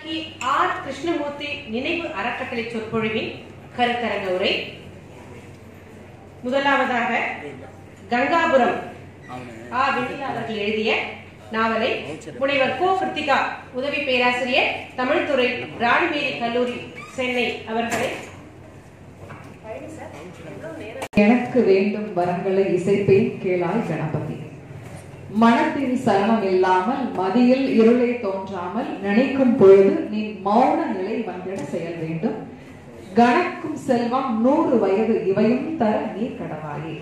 கல்கி ஆர் கிருஷ்ணமூர்த்தி நினைவு அறக்கட்டளை சொற்பொழிவின் கருத்தரங்க உரை முதலாவதாக கங்காபுரம் ஆ வெண்ணிலா அவர்கள் எழுதிய நாவலை முனைவர் கோ கிருத்திகா உதவி பேராசிரியர் தமிழ்துறை ராணிமேரி கல்லூரி சென்னை அவர்களை எனக்கு வேண்டும் வரங்களை இசைப்பேன் கேளாய் கணபதி மனத்தின் சலனம் இல்லாமல் மதியில் இருளே தோன்றாமல் நினைக்கும் பொழுது நீ மௌன நிலை வந்திட செயல் வேண்டும் கணக்கும் செல்வம் நூறு வயது இவையும் தர நீ கடவாயே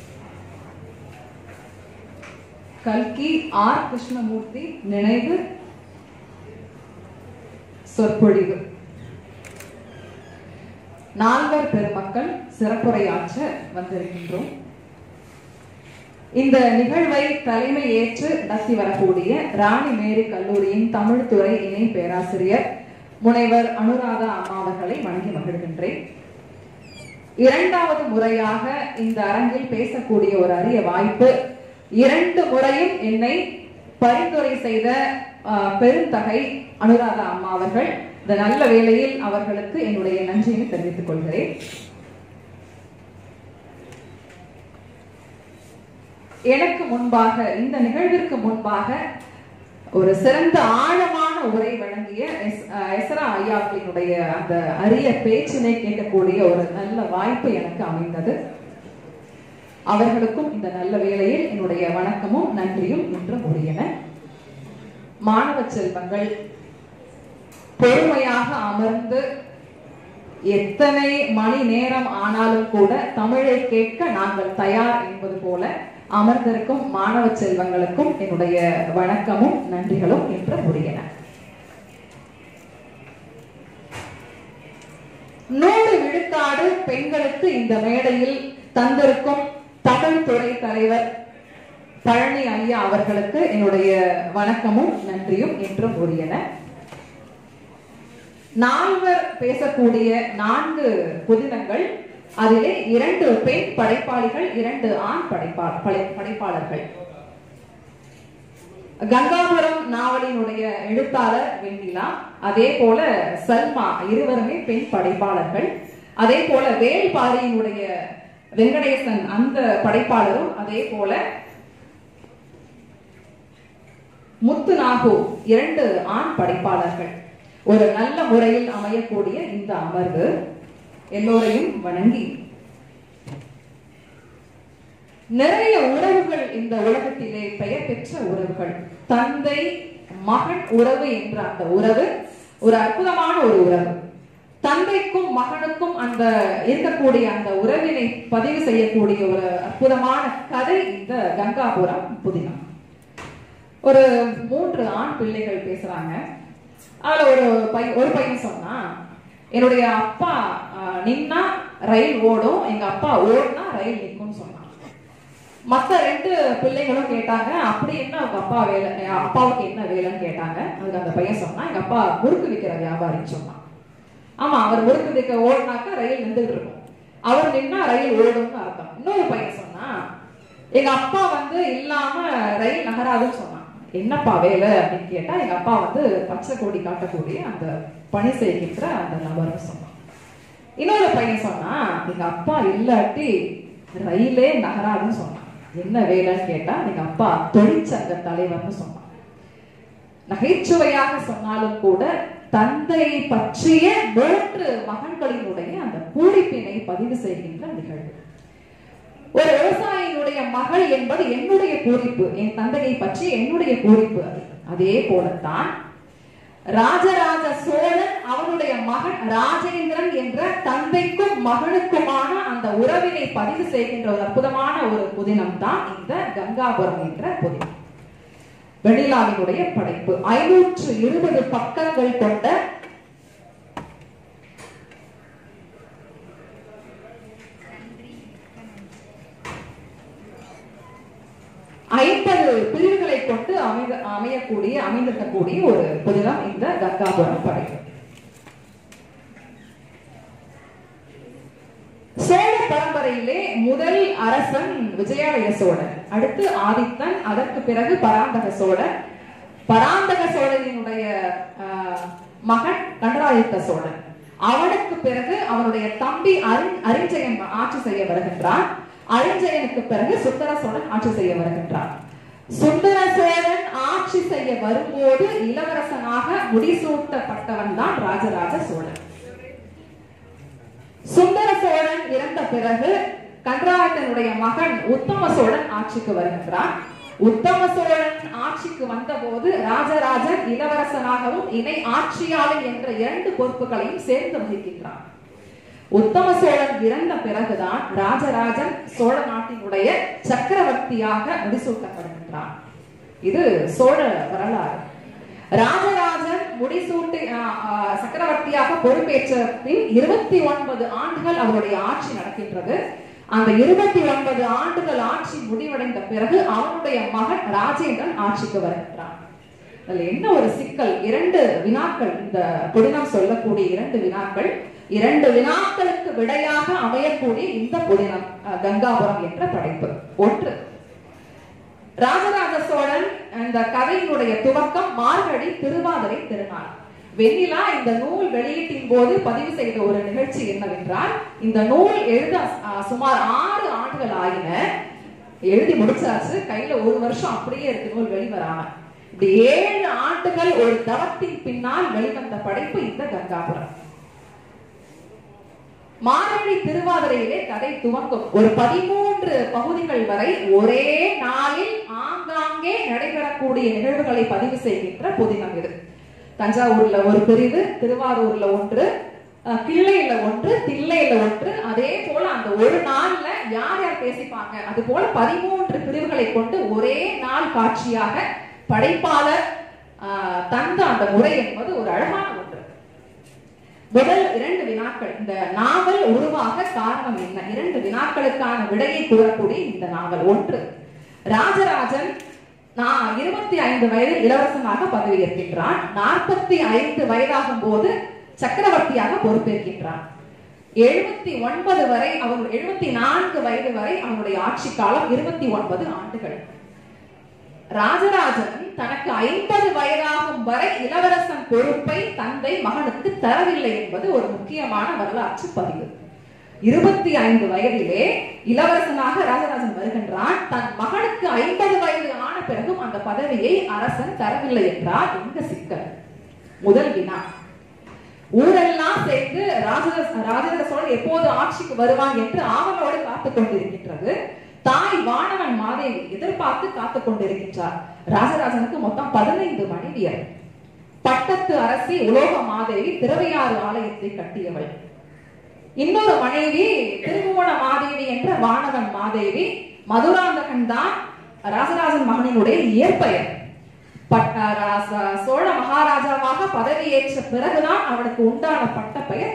கல்கி ஆர் கிருஷ்ணமூர்த்தி நினைவு சொற்பொழிவு நால்வர் பெருமக்கள் சிறப்புரையாற்ற வந்திருக்கின்றோம் இந்த நிகழ்வை தலைமை ஏற்று நடத்தி வரக்கூடிய ராணி மேரி கல்லூரியின் தமிழ் துறை இணை பேராசிரியர் முனைவர் அனுராதா அம்மா அவர்களை வணங்கி மகிழ்கின்றேன் இரண்டாவது முறையாக இந்த அரங்கில் பேசக்கூடிய ஒரு அரிய வாய்ப்பு இரண்டு முறையும் என்னை பரிந்துரை செய்த ஆஹ், பெருந்தகை அனுராதா அம்மா அவர்கள் இந்த நல்ல வேளையில் அவர்களுக்கு என்னுடைய நன்றியை தெரிவித்துக் கொள்கிறேன் எனக்கு முன்பாக இந்த நிகழ்விற்கு முன்பாக ஒரு சிறந்த ஆழமான உரை வழங்கிய எஸ் அஹ் எஸ்ரா ஐயாக்களினுடைய அந்த அரிய பேச்சினை கேட்கக்கூடிய ஒரு நல்ல வாய்ப்பு எனக்கு அமைந்தது அவர்களுக்கும் இந்த நல்ல வேளையில் என்னுடைய வணக்கமும் நன்றியும் இன்று முடியன மாணவ செல்வங்கள் பொறுமையாக அமர்ந்து எத்தனை மணி நேரம் ஆனாலும் கூட தமிழை கேட்க நாங்கள் தயார் என்பது போல அமர்ந்திருக்கும் மாணவ செல்வங்களுக்கும் என்னுடைய வணக்கமும் நன்றிகளும் என்று முடியன நூறு விழுக்காடு பெண்களுக்கு இந்த மேடையில் தந்திருக்கும் தமிழ் துறை தலைவர் பழனி ஐயா அவர்களுக்கு என்னுடைய வணக்கமும் நன்றியும் என்றும் உரியன நால்வர் பேசக்கூடிய நான்கு புதினங்கள் அதிலே இரண்டு பெண் படைப்பாளிகள் இரண்டு ஆண் படைப்பா படை- படைப்பாளர்கள் கங்காபுரம் நாவலினுடைய எழுத்தாளர் வெண்ணிலா அதே போல சல்மா இருவருமே பெண் படைப்பாளர்கள் அதே போல வேல்பாரியினுடைய வெங்கடேசன் அந்த படைப்பாளரும் அதே போல முத்து நாகு இரண்டு ஆண் படைப்பாளர்கள் ஒரு நல்ல முறையில் அமையக்கூடிய இந்த அமர்வு எல்லோரையும் வணங்கி நிறைய உறவுகள் இந்த உலகத்திலே பெயர் பெற்ற உறவுகள் தந்தை மகன் உறவு என்ற அந்த உறவு ஒரு அற்புதமான ஒரு உறவு தந்தைக்கும் மகனுக்கும் அந்த இருக்கக்கூடிய அந்த உறவினை பதிவு செய்யக்கூடிய ஒரு அற்புதமான கதை இந்த கங்காபுரம் புதினம் ஒரு மூன்று ஆண் பிள்ளைகள் பேசுறாங்க அதுல ஒரு பையன் ஒரு பையன் சொன்னா என்னுடைய அப்பா ஆஹ், நின்னா ரயில் ஓடும் எங்க அப்பா ஓடுனா ரயில் நிக்கும்னு சொன்னான் மத்த ரெண்டு பிள்ளைங்களும் கேட்டாங்க அப்படி என்ன உங்க அப்பா வேலை அஹ் அப்பாவுக்கு என்ன வேலைன்னு கேட்டாங்க அதுக்கு அந்த பையன் சொன்னா எங்க அப்பா முறுக்கு விற்கிற வியாபாரின்னு சொன்னான் ஆமா அவர் முறுக்கு விற்க ஓடுனாக்கா ரயில் நின்றுட்டு இருக்கும் அவர் நின்னா ரயில் ஓடும்னு அர்த்தம் இன்னொரு பையன் சொன்னா எங்க அப்பா வந்து இல்லாம ரயில் நகராதுன்னு சொன்னான் என்னப்பா வேலை அப்படின்னு கேட்டா எங்க அப்பா வந்து பச்சை கொடி காட்டக்கூடிய அந்த பணி செய்கின்ற அந்த நபர்னு சொன்னான் இன்னொரு பையன் சொன்னா எங்க அப்பா இல்லாட்டி ரயிலே நகராதுன்னு சொன்னான் என்ன வேலைன்னு கேட்டா எங்க அப்பா தொழிற்சங்க தலைவர்னு சொன்னான் நகைச்சுவையாக சொன்னாலும் கூட தந்தையை பற்றிய மூன்று மகன்களினுடைய அந்த பூரிப்பினை பதிவு செய்கின்ற நிகழ்வு ஒரு விவசாயியினுடைய மகள் என்பது என்னுடைய பூரிப்பு என் தந்தையை பற்றி என்னுடைய பூரிப்பு அது அதே போலத்தான் ராஜராஜ சோழன் அவனுடைய மகன் ராஜேந்திரன் என்ற தந்தைக்கும் மகனுக்குமான அந்த உறவினை பதிவு செய்கின்ற ஒரு அற்புதமான ஒரு புதினம் தான் இந்த கங்காபுரம் என்ற புதினம் வெண்ணிலாவினுடைய படைப்பு ஐநூற்று இருபது பக்கங்கள் கொண்ட ஐம்பது பிரிவுகளை கொண்டு அமைந்த அமையக்கூடிய அமைந்திருக்கக்கூடிய ஒரு புதினம் இந்த கங்காபுரம் படைப்பு சோழ பரம்பரையிலே முதல் அரசன் விஜயாலய சோழன் அடுத்து ஆதித்தன் அதற்கு பிறகு பராந்தக சோழன் பராந்தக சோழனினுடைய ஆஹ், மகன் கண்டராதித்த சோழன் அவனுக்கு பிறகு அவனுடைய தம்பி அரி அரிஞ்சயன் ஆட்சி செய்ய வருகின்றான் அரிஞ்சயனுக்கு பிறகு சுந்தர சோழன் ஆட்சி செய்ய வருகின்றான் சுந்தர சோழன் ஆட்சி செய்ய வரும்போது இளவரசனாக முடிசூட்டப்பட்டவன் தான் ராஜராஜ சோழன் சுந்தர சோழன் இறந்த பிறகு கண்டராயத்தனுடைய மகன் உத்தம சோழன் ஆட்சிக்கு வருகின்றான் உத்தம சோழன் ஆட்சிக்கு வந்தபோது ராஜராஜன் இளவரசனாகவும் இணை ஆட்சியாளர் என்ற இரண்டு பொறுப்புகளையும் சேர்ந்து வகிக்கின்றான் உத்தம சோழன் இறந்த பிறகுதான் ராஜராஜன் சோழ நாட்டினுடைய சக்கரவர்த்தியாக முடிசூட்டப்படுகின்றான் இது சோழ வரலாறு ராஜராஜன் முடிசூட்டி ஆஹ், ஆஹ், சக்கரவர்த்தியாக பொறுப்பேற்ற பின் இருபத்தி ஒன்பது ஆண்டுகள் அவருடைய ஆட்சி நடக்கின்றது அந்த இருபத்தி ஒன்பது ஆண்டுகள் ஆட்சி முடிவடைந்த பிறகு அவனுடைய மகன் ராஜேந்திரன் ஆட்சிக்கு வருகின்றான் அதுல என்ன ஒரு சிக்கல் இரண்டு வினாக்கள் இந்த புதினம் சொல்லக்கூடிய இரண்டு வினாக்கள் இரண்டு வினாக்களுக்கு விடையாக அமையக்கூடிய இந்த புதினம் அஹ், கங்காபுரம் என்ற படைப்பு ஒன்று ராஜராஜ சோழன் அந்த கதையினுடைய துவக்கம் மார்கழி திருவாதிரை திருநாள் வெண்ணிலா இந்த நூல் வெளியீட்டின் போது பதிவு செய்த ஒரு நிகழ்ச்சி என்னவென்றால் இந்த நூல் எழுத அஹ், சுமார் ஆறு ஆண்டுகள் ஆயின எழுதி முடிச்சாச்சு கையில ஒரு வருஷம் அப்படியே இருக்கு நூல் வெளிவராம இப்படி ஏழு ஆண்டுகள் ஒரு தவத்தின் பின்னால் வெளிவந்த படைப்பு இந்த கங்காபுரம் மார்கழி திருவாதிரையிலே கதை துவங்கும் ஒரு பதிமூன்று பகுதிகள் வரை ஒரே நாளில் ஆங்காங்கே நடைபெறக்கூடிய நிகழ்வுகளை பதிவு செய்கின்ற புதினம் இது தஞ்சாவூர்ல ஒரு பிரிவு திருவாரூர்ல ஒன்று அஹ், கிள்ளையில ஒன்று தில்லையில ஒன்று அதே போல அந்த ஒரு நாள்ல யார் யார் பேசிப்பாங்க அது போல பதிமூன்று பிரிவுகளை கொண்டு ஒரே நாள் காட்சியாக படைப்பாளர் அஹ், தந்த அந்த முறை என்பது ஒரு அழகான ஒன்று முதல் இரண்டு வினாக்கள் இந்த நாவல் உருவாக காரணம் என்ன இரண்டு வினாக்களுக்கான விடையை கூறக்கூடிய இந்த நாவல் ஒன்று ராஜராஜன் நான் இருபத்தி ஐந்து வயதில் இளவரசனாக பதவியேற்கின்றான் நாற்பத்தி ஐந்து வயதாகும் போது சக்கரவர்த்தியாக பொறுப்பேற்கின்றான் எழுபத்தி ஒன்பது வரை அவன் எழுபத்தி நான்கு வயது வரை அவனுடைய ஆட்சி காலம் இருபத்தி ஒன்பது ஆண்டுகள் ராஜராஜன் தனக்கு ஐம்பது வயதாகும் வரை இளவரசன் பொறுப்பை தந்தை மகனுக்கு தரவில்லை என்பது ஒரு முக்கியமான வரலாற்று பதிவு இருபத்தி ஐந்து வயதிலே இளவரசனாக ராஜராஜன் வருகின்றான் தன் மகனுக்கு ஐம்பது வயது ஆன பிறகும் அந்த பதவியை அரசன் தரவில்லை என்றால் எங்க சிக்கல் முதல் வினா ஊரெல்லாம் சேர்ந்து ராஜராஜ ராஜராஜ சோழன் எப்போது ஆட்சிக்கு வருவான் என்று ஆவலோடு காத்துக் கொண்டிருக்கின்றது தாய் வானவன் மாதேவி எதிர்பார்த்து காத்துக் கொண்டிருக்கின்றார் ராஜராஜனுக்கு மொத்தம் பதினைந்து மனைவியர் பட்டத்து அரசி உலோக மாதேவி திருவையாறு ஆலயத்தை கட்டியவள் இன்னொரு மனைவி திருமுவன மாதேவி என்ற வானவன் மாதேவி மதுராந்தகன் தான் ராஜராஜன் மகனினுடைய இயற்பெயர் பட்ட ராச- சோழ மகாராஜாவாக பதவியேற்ற பிறகுதான் அவனுக்கு உண்டான பட்ட பெயர்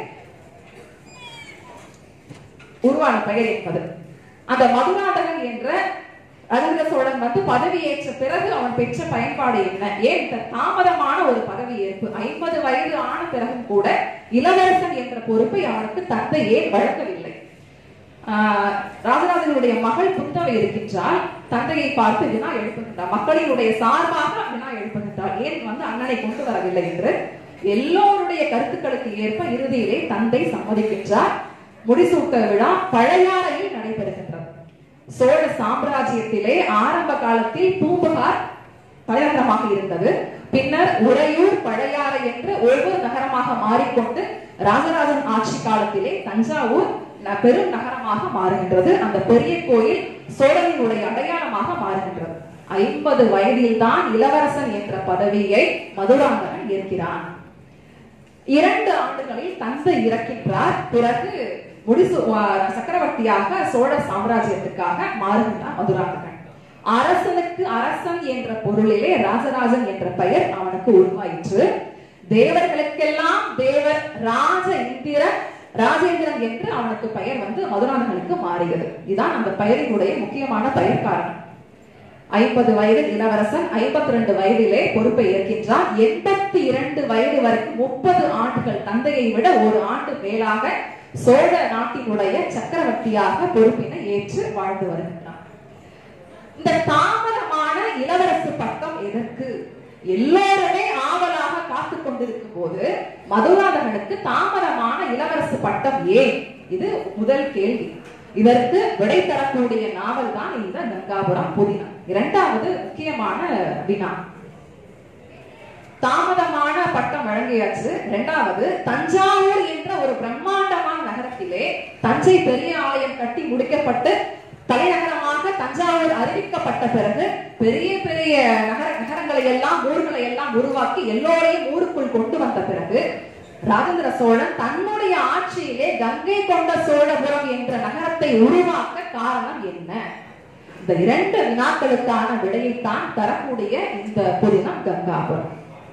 உருவான பெயர் என்பது அந்த மதுராந்தகன் என்ற ராஜேந்திர சோழன் வந்து பதவியேற்ற பிறகு அவன் பெற்ற பயன்பாடு என்ன ஏன் இந்த தாமதமான ஒரு பதவியேற்பு ஐம்பது வயது ஆன பிறகும் கூட இளவரசன் என்ற பொறுப்பை அவனுக்கு தந்தை ஏன் வழங்கவில்லை ஆஹ் ராஜராஜனுடைய மகள் புத்தவை இருக்கின்றால் தந்தையை பார்த்து வினா எழுப்புகின்றார் மக்களினுடைய சார்பாக வினா எழுப்புகின்றார் ஏன் வந்து அண்ணனை கொண்டு வரவில்லை என்று எல்லோருடைய கருத்துக்களுக்கு ஏற்ப இறுதியிலே தந்தை சம்மதிக்கின்றார் முடிசூட்ட விழா பழையாறையில் நடைபெறுகின்றது சோழ சாம்ராஜ்யத்திலே ஆரம்ப காலத்தில் பூம்புகார் தலைநகரமாக இருந்தது பின்னர் உறையூர் பழையாறை என்று ஒவ்வொரு நகரமாக மாறிக்கொண்டு ராஜராஜன் ஆட்சி காலத்திலே தஞ்சாவூர் ந- பெரும் நகரமாக மாறுகின்றது அந்த பெரிய கோயில் சோழனினுடைய அடையாளமாக மாறுகின்றது ஐம்பது வயதில் தான் இளவரசன் என்ற பதவியை மதுராந்தகன் ஏற்கிறான் இரண்டு ஆண்டுகளில் தந்தை இறக்கின்றார் பிறகு முடிசு வா- சக்கரவர்த்தியாக சோழ சாம்ராஜ்யத்துக்காக மாறுகின்றார் மதுராந்தகன் அரசனுக்கு அரசன் என்ற பொருளிலே ராஜராஜன் என்ற பெயர் அவனுக்கு உருவாயிற்று தேவர்களுக்கெல்லாம் தேவர் ராஜ இந்திரன் ராஜேந்திரன் என்று அவனுக்கு பெயர் வந்து மதுராந்தகனுக்கு மாறியது இதுதான் அந்த பெயரினுடைய முக்கியமான பெயர் காரணம் ஐம்பது வயதில் இளவரசன் ஐம்பத்தி ரெண்டு வயதிலே பொறுப்பை ஏற்கின்றார் எண்பத்தி இரண்டு வயது வரைக்கும் முப்பது ஆண்டுகள் தந்தையை விட ஒரு ஆண்டு மேலாக சோழ நாட்டினுடைய சக்கரவர்த்தியாக பொறுப்பினை ஏற்று வாழ்ந்து வருகின்றார் இந்த தாமதமான இளவரசு பட்டம் எதற்கு எல்லோருமே ஆவலாக காத்துக் கொண்டிருக்கும் போது மதுராதகனுக்கு தாமதமான இளவரசு பட்டம் ஏன் இது முதல் கேள்வி இதற்கு விடை தரக்கூடிய நாவல் தான் இந்த கங்காபுரம் புதினம் இரண்டாவது முக்கியமான வினா தாமதமான பட்டம் வழங்கியாச்சு இரண்டாவது தஞ்சாவூர் என்ற ஒரு பிரம்மாண்டமான நகரத்திலே தஞ்சை பெரிய ஆலயம் கட்டி முடிக்கப்பட்டு தலைநகரமாக தஞ்சாவூர் அறிவிக்கப்பட்ட பிறகு பெரிய பெரிய நகர நகரங்களை எல்லாம் ஊர்களை எல்லாம் உருவாக்கி எல்லோரையும் ஊருக்குள் கொண்டு வந்த பிறகு ராஜேந்திர சோழன் தன்னுடைய ஆட்சியிலே கங்கை கொண்ட சோழபுரம் என்ற நகரத்தை உருவாக்க காரணம் என்ன இந்த இரண்டு வினாக்களுக்கான விடையைத்தான் தரக்கூடிய இந்த புதினம் கங்காபுரம்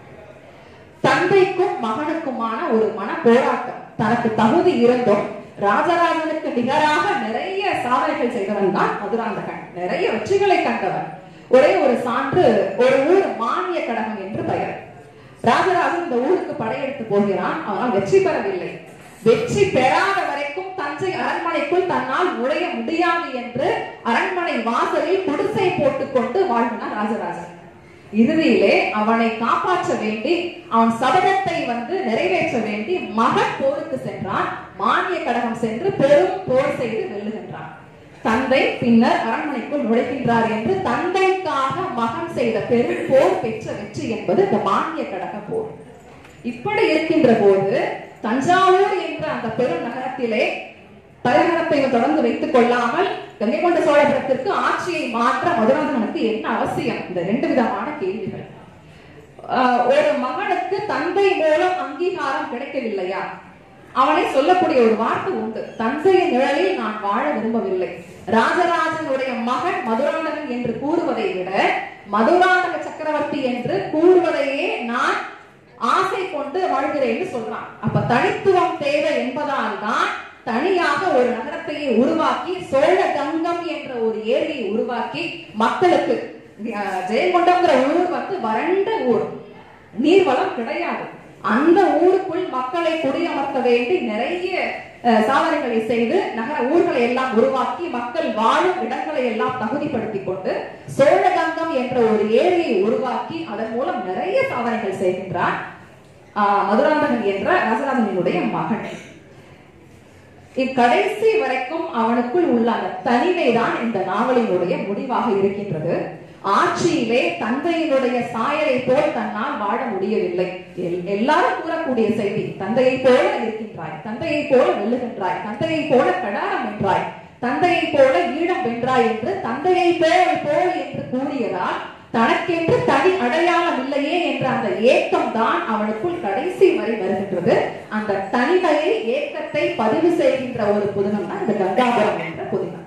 தந்தைக்கும் மகனுக்குமான ஒரு மன போராட்டம் தனக்கு தகுதி இருந்தும் ராஜராஜனுக்கு நிகராக நிறைய சாதனைகள் செய்தவன் தான் மதுராந்தகன் நிறைய வெற்றிகளை கண்டவன் ஒரே ஒரு சான்று ஒரு ஊர் மானிய கடகம் என்று பெயர் ராஜராஜன் இந்த ஊருக்கு படையெடுத்து போகிறான் ஆனால் வெற்றி பெறவில்லை வெற்றி பெறாத வரைக்கும் தஞ்சை அரண்மனைக்குள் தன்னால் நுழைய முடியாது என்று அரண்மனை வாசலில் குடிசை போட்டுக்கொண்டு வாழ்ந்தார் ராஜராஜன் இறுதியிலே அவனை காப்பாற்ற வேண்டி அவன் சபதத்தை வந்து நிறைவேற்ற வேண்டி மகன் போருக்கு சென்றான் மானிய கடகம் சென்று பெரும் போர் செய்து வெல்லுகின்றான் தந்தை பின்னர் அரண்மனைக்குள் நுழைகின்றார் என்று தந்தைக்காக மகன் செய்த பெரும் போர் பெற்ற வெற்றி என்பது இந்த மானிய கடக போர் இப்படி இருக்கின்ற போது தஞ்சாவூர் என்ற அந்த பெரும் நகரத்திலே தலைநகரத்தை தொடர்ந்து வைத்துக் கொள்ளாமல் கங்கை கொண்ட சோழபுரத்திற்கு ஆட்சியை மாற்ற மதுராந்தகனுக்கு என்ன அவசியம் இந்த ரெண்டு விதமான கேள்விகள் ஆஹ் ஒரு மகனுக்கு தந்தை மூலம் அங்கீகாரம் கிடைக்கவில்லையா அவனை சொல்லக்கூடிய ஒரு வார்த்தை உண்டு தந்தையின் நிழலில் நான் வாழ விரும்பவில்லை ராஜராஜனுடைய மகன் மதுராந்தகன் என்று கூறுவதை விட மதுராந்தக சக்கரவர்த்தி என்று கூறுவதையே நான் ஆசை கொண்டு வாழ்கிறேன்னு சொல்றான் அப்ப தனித்துவம் தேவை என்பதால் தான் தனியாக ஒரு நகரத்தையே உருவாக்கி சோழ கங்கம் என்ற ஒரு ஏரியை உருவாக்கி மக்களுக்கு அஹ், ஜெயங்கொண்டம்ங்கிற ஊர் வந்து வறண்ட ஊர் நீர்வளம் கிடையாது அந்த ஊருக்குள் மக்களை குடியமர்த்த வேண்டி நிறைய அஹ், சாதனைகளை செய்து நகர ஊர்களை எல்லாம் உருவாக்கி மக்கள் வாழும் இடங்களை எல்லாம் தகுதிப்படுத்திக் கொண்டு சோழகங்கம் என்ற ஒரு ஏரியை உருவாக்கி அதன் மூலம் நிறைய சாதனைகள் செய்கின்றார் ஆஹ், மதுராந்தகன் என்ற ராஜராஜனுடைய மகன் இக்கடைசி வரைக்கும் அவனுக்குள் உள்ள அந்த தனிமைதான் இந்த நாவலினுடைய முடிவாக இருக்கின்றது ஆட்சியிலே தந்தையினுடைய சாயலை போல் தன்னால் வாழ முடியவில்லை எல்- எல்லாரும் கூறக்கூடிய செய்தி தந்தையை போல இருக்கின்றாய் தந்தையை போல வெல்லுகின்றாய் தந்தையை போல கடாரம் வென்றாய் தந்தையை போல ஈழம் வென்றாய் என்று தந்தையை போல் போல் என்று கூறியதால் தனக்கென்று தனி அடையாளம் இல்லையே என்ற அந்த ஏக்கம் தான் அவனுக்குள் கடைசி வரை வருகின்றது அந்த தனிமையை ஏக்கத்தை பதிவு செய்கின்ற ஒரு புதினம் தான் இந்த கங்காபுரம் என்ற புதினம்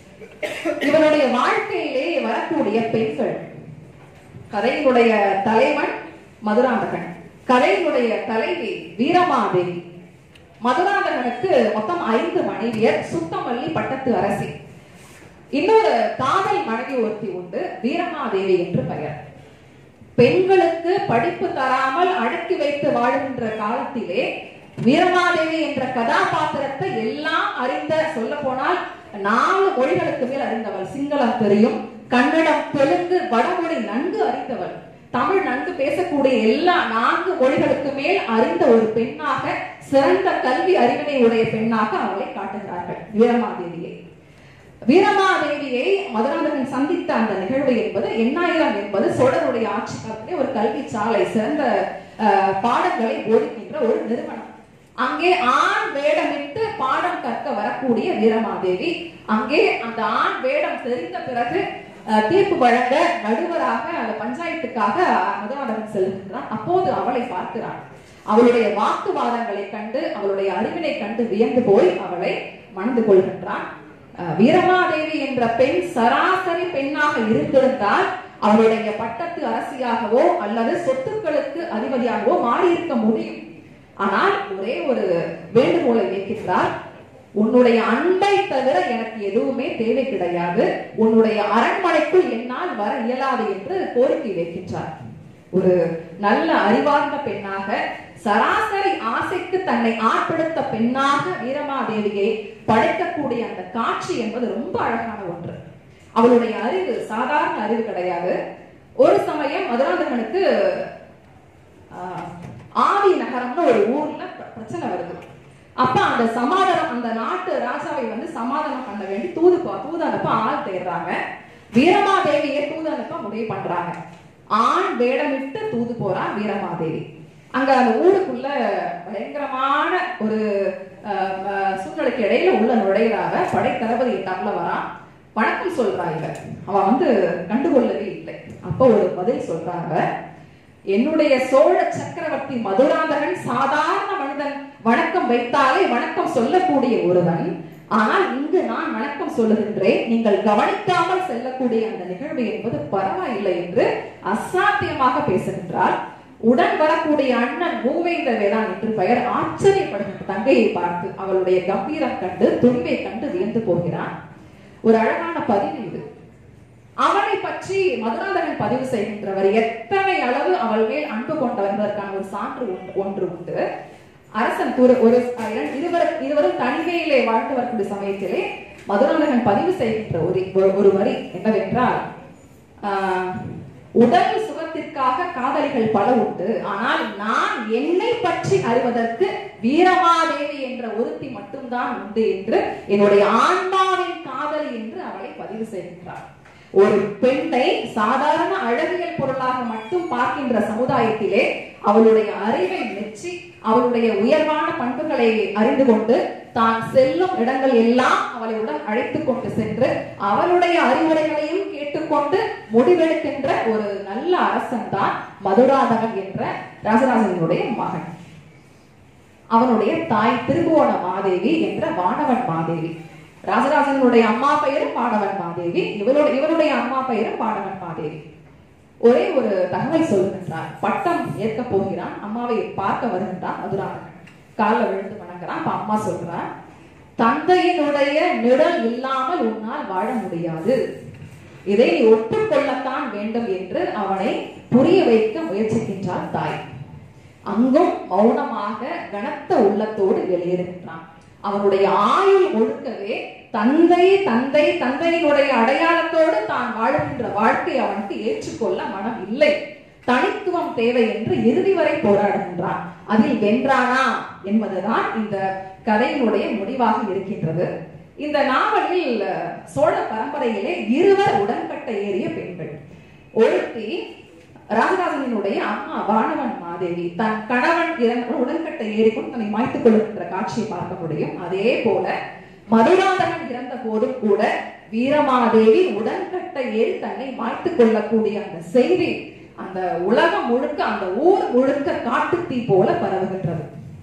இவனுடைய வாழ்க்கையிலே வரக்கூடிய பெண்கள் கதையினுடைய தலைவன் மதுராந்தகன் கதையினுடைய தலைவி வீரமாதேவி மதுராந்தகனுக்கு மொத்தம் ஐந்து மனைவியர் சுத்தமல்லி பட்டத்து அரசி இன்னொரு காதல் மனைவி ஒருத்தி உண்டு வீரமாதேவி என்று பெயர் பெண்களுக்கு படிப்பு தராமல் அடக்கி வைத்து வாழுகின்ற காலத்திலே வீரமாதேவி என்ற கதாபாத்திரத்தை எல்லாம் அறிந்த சொல்ல போனால் நாலு மொழிகளுக்கு மேல் அறிந்தவள் சிங்களம் தெரியும் கன்னடம் தெலுங்கு வடமொழி நன்கு அறிந்தவள் தமிழ் நன்கு பேசக்கூடிய எல்லா நான்கு மொழிகளுக்கு மேல் அறிந்த ஒரு பெண்ணாக சிறந்த கல்வி அறிவினை உடைய பெண்ணாக அவளை காட்டுகிறார்கள் வீரமாதேவியை வீரமாதேவியை மதுராந்தகன் சந்தித்த அந்த நிகழ்வு என்பது எண்ணாயிரம் என்பது சோழருடைய ஆட்சி காலத்திலே ஒரு கல்வி சாலை சிறந்த அஹ், பாடங்களை போதிக்கின்ற ஒரு நிறுவனம் அங்கே ஆண் வேடமிட்டு பாடம் கற்க வரக்கூடிய வீரமாதேவி அங்கே அந்த ஆண் வேடம் தெரிந்த பிறகு அஹ், தீர்ப்பு வழங்க நடுவராக அந்த பஞ்சாயத்துக்காக மதுராந்தகன் செல்கின்றான் அப்போது அவளை பார்க்கிறான் அவளுடைய வாக்குவாதங்களை கண்டு அவளுடைய அறிவினை கண்டு வியந்து போய் அவளை மணந்து கொள்கின்றான் அஹ் வீரமாதேவி என்ற பெண் சராசரி பெண்ணாக இருந்திருந்தால் அவளுடைய பட்டத்து அரசியாகவோ அல்லது சொத்துக்களுக்கு அதிபதியாகவோ மாறியிருக்க முடியும் ஆனால் ஒரே ஒரு வேண்டுகோளை வைக்கின்றார் உன்னுடைய அன்பை தவிர எனக்கு எதுவுமே தேவை கிடையாது உன்னுடைய அரண்மனைக்குள் என்னால் வர இயலாது என்று கோரிக்கை வைக்கின்றார் ஒரு நல்ல அறிவார்ந்த பெண்ணாக சராசரி ஆசைக்கு தன்னை ஆட்படுத்த பெண்ணாக வீரமாதேவியை படைக்கக்கூடிய அந்த காட்சி என்பது ரொம்ப அழகான ஒன்று அவளுடைய அறிவு சாதாரண அறிவு கிடையாது ஒரு சமயம் மதுராந்தகனுக்கு ஆஹ், அசாதி நகரம்னு ஒரு ஊர்ல பிர- பிரச்சனை வருது அப்ப அந்த சமாதானம் அந்த நாட்டு ராஜாவை வந்து சமாதானம் பண்ண வேண்டி தூது போ- தூது அனுப்ப ஆள் தேடுறாங்க வீரமாதேவியை தூது அனுப்ப முடிவு பண்றாங்க ஆண் வேடமிட்டு தூது போறா வீரமாதேவி அங்க அந்த ஊருக்குள்ள பயங்கரமான ஒரு அஹ், அஹ், சூழ்நிலைக்கு இடையில உள்ள நுழையிறாங்க படை தளபதி எட்டாப்ல வரான் வணக்கம் சொல்றா இவ அவ வந்து கண்டுகொள்ளவே இல்லை அப்போ ஒரு பதில் சொல்றாங்க என்னுடைய சோழ சக்கரவர்த்தி மதுராந்தகன் சாதாரண மனிதன் வணக்கம் வைத்தாலே வணக்கம் சொல்லக்கூடிய ஒருவன் ஆனால் இங்கு நான் வணக்கம் சொல்லுகின்றேன் நீங்கள் கவனிக்காமல் செல்லக்கூடிய அந்த நிகழ்வு என்பது பரவாயில்லை என்று அசாத்தியமாக பேசுகின்றார் உடன் வரக்கூடிய அண்ணன் மூவேந்த வேளாண் என்று பெயர் ஆச்சரியப்படுகின்ற தங்கையை பார்த்து அவளுடைய கம்பீரம் கண்டு துணிவை கண்டு வியந்து போகிறான் ஒரு அழகான பதிவு இது அவனை பற்றி மதுராந்தகன் பதிவு செய்கின்றவர் எத்தனை அளவு அவள் மேல் அன்பு கொண்டவர் என்பதற்கான ஒரு சான்று ஒன்று- ஒன்று உண்டு அரசன் கூறு ஒரு இரண்- இருவர் இருவரும் தனிமையிலே வாழ்ந்து வரக்கூடிய சமயத்திலே மதுராந்தகன் பதிவு செய்கின்ற ஒரு ஒரு- ஒரு வரி என்னவென்றால் ஆஹ், உடல் சுகத்திற்காக காதலிகள் பல உண்டு ஆனால் நான் என்னை பற்றி அறிவதற்கு வீரமாதேவி என்ற ஒருத்தி மட்டும்தான் உண்டு என்று என்னுடைய ஆன்மாவின் காதலி என்று அவளை பதிவு செய்கின்றார் ஒரு பெண்ணை சாதாரண அழகியல் பொருளாக மட்டும் பார்க்கின்ற சமுதாயத்திலே அவளுடைய அறிவை மெச்சி அவளுடைய உயர்வான பண்புகளை அறிந்து கொண்டு தான் செல்லும் இடங்கள் எல்லாம் அவளை உடன் அழைத்துக் கொண்டு சென்று அவளுடைய அறிவுரைகளையும் கேட்டுக்கொண்டு முடிவெடுக்கின்ற ஒரு நல்ல அரசன் தான் மதுராதகன் என்ற ராஜராஜனுடைய மகன் அவனுடைய தாய் திருபுவன மாதேவி என்ற வானவன் மாதேவி ராஜராஜனுடைய அம்மா பெயரும் வானவன் மாதேவி இவருடைய இவருடைய அம்மா பெயரும் வானவன் மாதேவி ஒரே ஒரு தகவல் சொல்லுகின்றார் பட்டம் ஏற்க போகிறான் அம்மாவை பார்க்க வருகின்றான் மதுராந்தகன் காலில் விழுந்து வணங்குறான் அப்ப அம்மா சொல்றான் தந்தையினுடைய நிழல் இல்லாமல் உன்னால் வாழ முடியாது இதை நீ ஒப்புக்கொள்ளத்தான் வேண்டும் என்று அவனை புரிய வைக்க முயற்சிக்கின்றார் தாய் அங்கும் மௌனமாக கனத்த உள்ளத்தோடு வெளியேறுகின்றான் அவனுடைய ஆயுள் ஒழுக்கவே தந்தை தந்தை தந்தையினுடைய அடையாளத்தோடு தான் வாழுகின்ற வாழ்க்கை அவனுக்கு ஏற்றுக்கொள்ள மனம் இல்லை தனித்துவம் தேவை என்று இறுதி வரை போராடுகின்றான் அதில் வென்றானா என்பதுதான் இந்த கதையினுடைய முடிவாக இருக்கின்றது இந்த நாவலில் அஹ், சோழ பரம்பரையிலே இருவர் உடன்பட்ட ஏறிய பெண்கள் ஒருத்தி ராஜராஜனுடைய அம்மா வானவன் மாதேவி தன் கணவன் இறந்த உடன்கட்டை ஏறிக்கொண்டு தன்னை மாய்த்துக் கொள்ளுகின்ற காட்சியை பார்க்க முடியும் அதே போல மதுராந்தகன் இறந்த போதும் கூட வீரமாதேவி உடன்கட்டை ஏறி தன்னை மாய்த்துக் கொள்ளக்கூடிய அந்த செய்தி அந்த உலகம் முழுக்க அந்த ஊர் முழுக்க காட்டுத்தீ போல பரவுகின்றது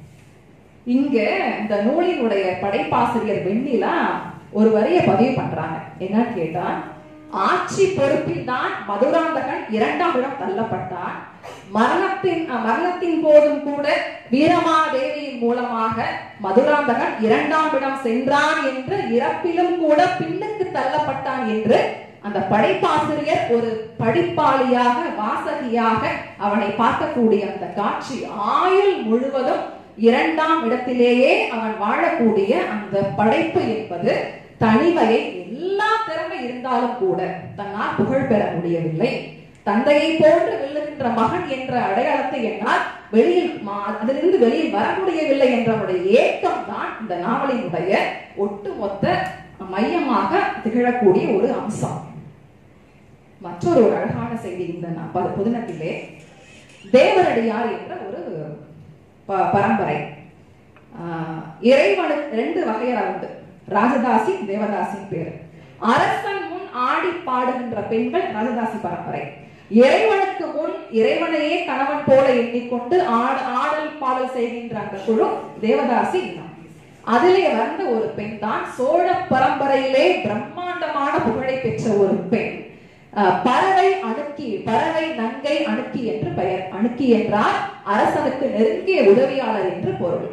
இங்க இந்த நூலினுடைய படைப்பாசிரியர் வெண்ணிலா ஒரு வரியை பதிவு பண்றாங்க என்னன்னு கேட்டா ஆட்சி பொறுப்பில் தான் மதுராந்தகன் இரண்டாம் இடம் தள்ளப்பட்டான் மரணத்தின் அஹ், மரணத்தின் போதும் கூட வீரமாதேவியின் மூலமாக மதுராந்தகன் இரண்டாம் இடம் சென்றான் என்று இறப்பிலும் கூட பின்னுக்கு தள்ளப்பட்டான் என்று அந்த படைப்பாசிரியர் ஒரு படிப்பாளியாக வாசகியாக அவனை பார்க்கக்கூடிய அந்த காட்சி ஆயுள் முழுவதும் இரண்டாம் இடத்திலேயே அவன் வாழக்கூடிய அந்த படைப்பு என்பது தனிமையை எல்லா திறமை இருந்தாலும் கூட தன்னால் புகழ் பெற முடியவில்லை தந்தையை போன்று வெல்லுகின்ற மகன் என்ற அடையாளத்தை என்னால் வெளியில் மா- அதிலிருந்து வெளியில் வர முடியவில்லை என்ற அவனுடைய ஏக்கம் தான் இந்த நாவலினுடைய ஒட்டுமொத்த மையமாக திகழக்கூடிய ஒரு அம்சம் மற்றொரு ஒரு அழகான செய்தி இந்த நா- ப- புதினத்திலே தேவரடியார் என்ற ஒரு ப- பரம்பரை ஆஹ், இறைவனுக்கு ரெண்டு வகையறா உண்டு ராஜதாசி தேவதாசின் பேரு அரசன் முன் ஆடி பாடுகின்ற பெண்கள் ராஜதாசி பரம்பரை இறைவனுக்கு முன் இறைவனையே கணவன் போல எண்ணிக்கொண்டு ஆட ஆடல் பாடல் செய்கின்ற அந்த குழு தேவதாசி இனம் அதிலே வந்த ஒரு பெண் தான் சோழ பரம்பரையிலே பிரம்மாண்டமான புகழை பெற்ற ஒரு பெண் அஹ், பறவை அணுக்கி பறவை நங்கை அணுக்கி என்று பெயர் அணுக்கி என்றால் அரசனுக்கு நெருங்கிய உதவியாளர் என்று பொருள்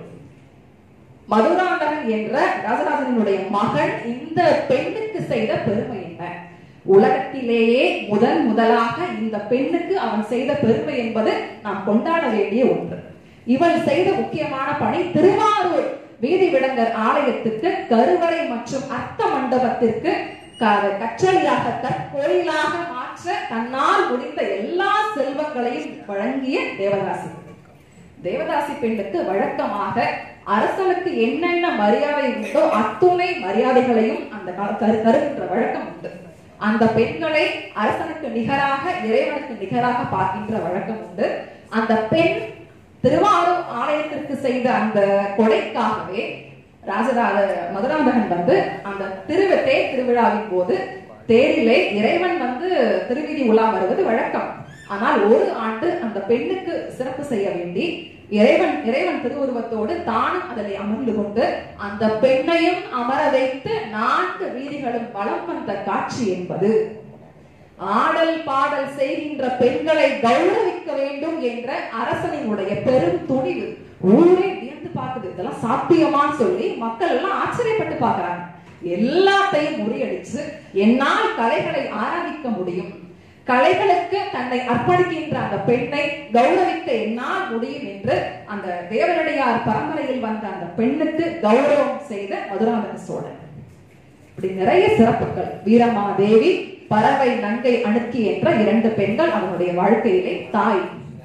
மதுராந்தகன் என்ற ராஜராஜனுடைய மகன் இந்த பெண்ணுக்கு செய்த பெருமை என்ன உலகத்திலேயே முதன் முதலாக இந்த பெண்ணுக்கு அவன் செய்த பெருமை என்பது நாம் கொண்டாட வேண்டிய ஒன்று இவள் செய்த முக்கியமான பணி திருவாரூர் வீதி விடங்கர் ஆலயத்துக்கு கருவறை மற்றும் அர்த்த மண்டபத்திற்கு க- கற்றளியாக கற்கோயிலாக மாற்ற தன்னால் முடிந்த எல்லா செல்வங்களையும் வழங்கிய தேவதாசி தேவதாசி பெண்ணுக்கு வழக்கமாக அரசனுக்கு என்னென்ன மரியாதை உண்டோ அத்துணை மரியாதைகளையும் அந்த கால- தரு தருகின்ற வழக்கம் உண்டு அந்த பெண்களை அரசனுக்கு நிகராக இறைவனுக்கு நிகராக பார்க்கின்ற வழக்கம் உண்டு அந்த பெண் திருவாரூர் ஆலயத்திற்கு செய்த அந்த கொடைக்காகவே ராஜராஜ மதுராந்தகன் வந்து அந்த திருவ தேர் திருவிழாவின் போது தேரிலே இறைவன் வந்து திருவீதி உலா வருவது வழக்கம் ஆனால் ஒரு ஆண்டு அந்த பெண்ணுக்கு சிறப்பு செய்ய வேண்டி இறைவன் இறைவன் திருவுருவத்தோடு தானும் அதில் அமர்ந்து கொண்டு அந்த பெண்ணையும் அமர வைத்து நான்கு வீதிகளும் வலம் வந்த காட்சி என்பது ஆடல் பாடல் செய்கின்ற பெண்களை கௌரவிக்க வேண்டும் என்ற அரசனினுடைய பெரும் துணிவு ஊரே வியந்து பார்க்குது இதெல்லாம் சாத்தியமான்னு சொல்லி மக்கள் எல்லாம் ஆச்சரியப்பட்டு பார்க்கறாங்க எல்லாத்தையும் முறியடிச்சு என்னால் கலைகளை ஆராதிக்க முடியும் கலைகளுக்கு தன்னை அர்ப்பணிக்கின்ற அந்த பெண்ணை கௌரவிக்க என்னால் முடியும் என்று அந்த தேவரடியார் பரம்பரையில் வந்த அந்த பெண்ணுக்கு கௌரவம் செய்த மதுராந்தக சோழன் இப்படி நிறைய சிறப்புகள் வீரமாதேவி பறவை நங்கை அணுக்கி என்ற இரண்டு பெண்கள் அவனுடைய வாழ்க்கையிலே தாய்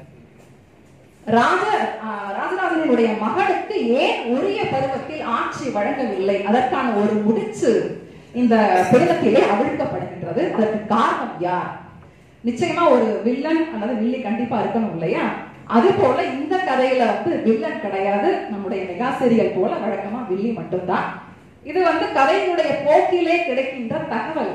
ராஜ ஆஹ், ராஜராஜனுடைய மகனுக்கு ஏன் உரிய பருவத்தில் ஆட்சி வழங்கவில்லை அதற்கான ஒரு முடிச்சு இந்த புனிதத்திலே அவிழ்க்கப்படுகின்றது அதற்கு காரணம் யார் நிச்சயமா ஒரு வில்லன் அல்லது வில்லி கண்டிப்பா இருக்கணும் இல்லையா அது போல இந்த கதையில வந்து வில்லன் கிடையாது நம்முடைய மெகா சீரியல் போல வழக்கமா வில்லி மட்டும்தான் இது வந்து கதையினுடைய போக்கிலே கிடைக்கின்ற தகவல்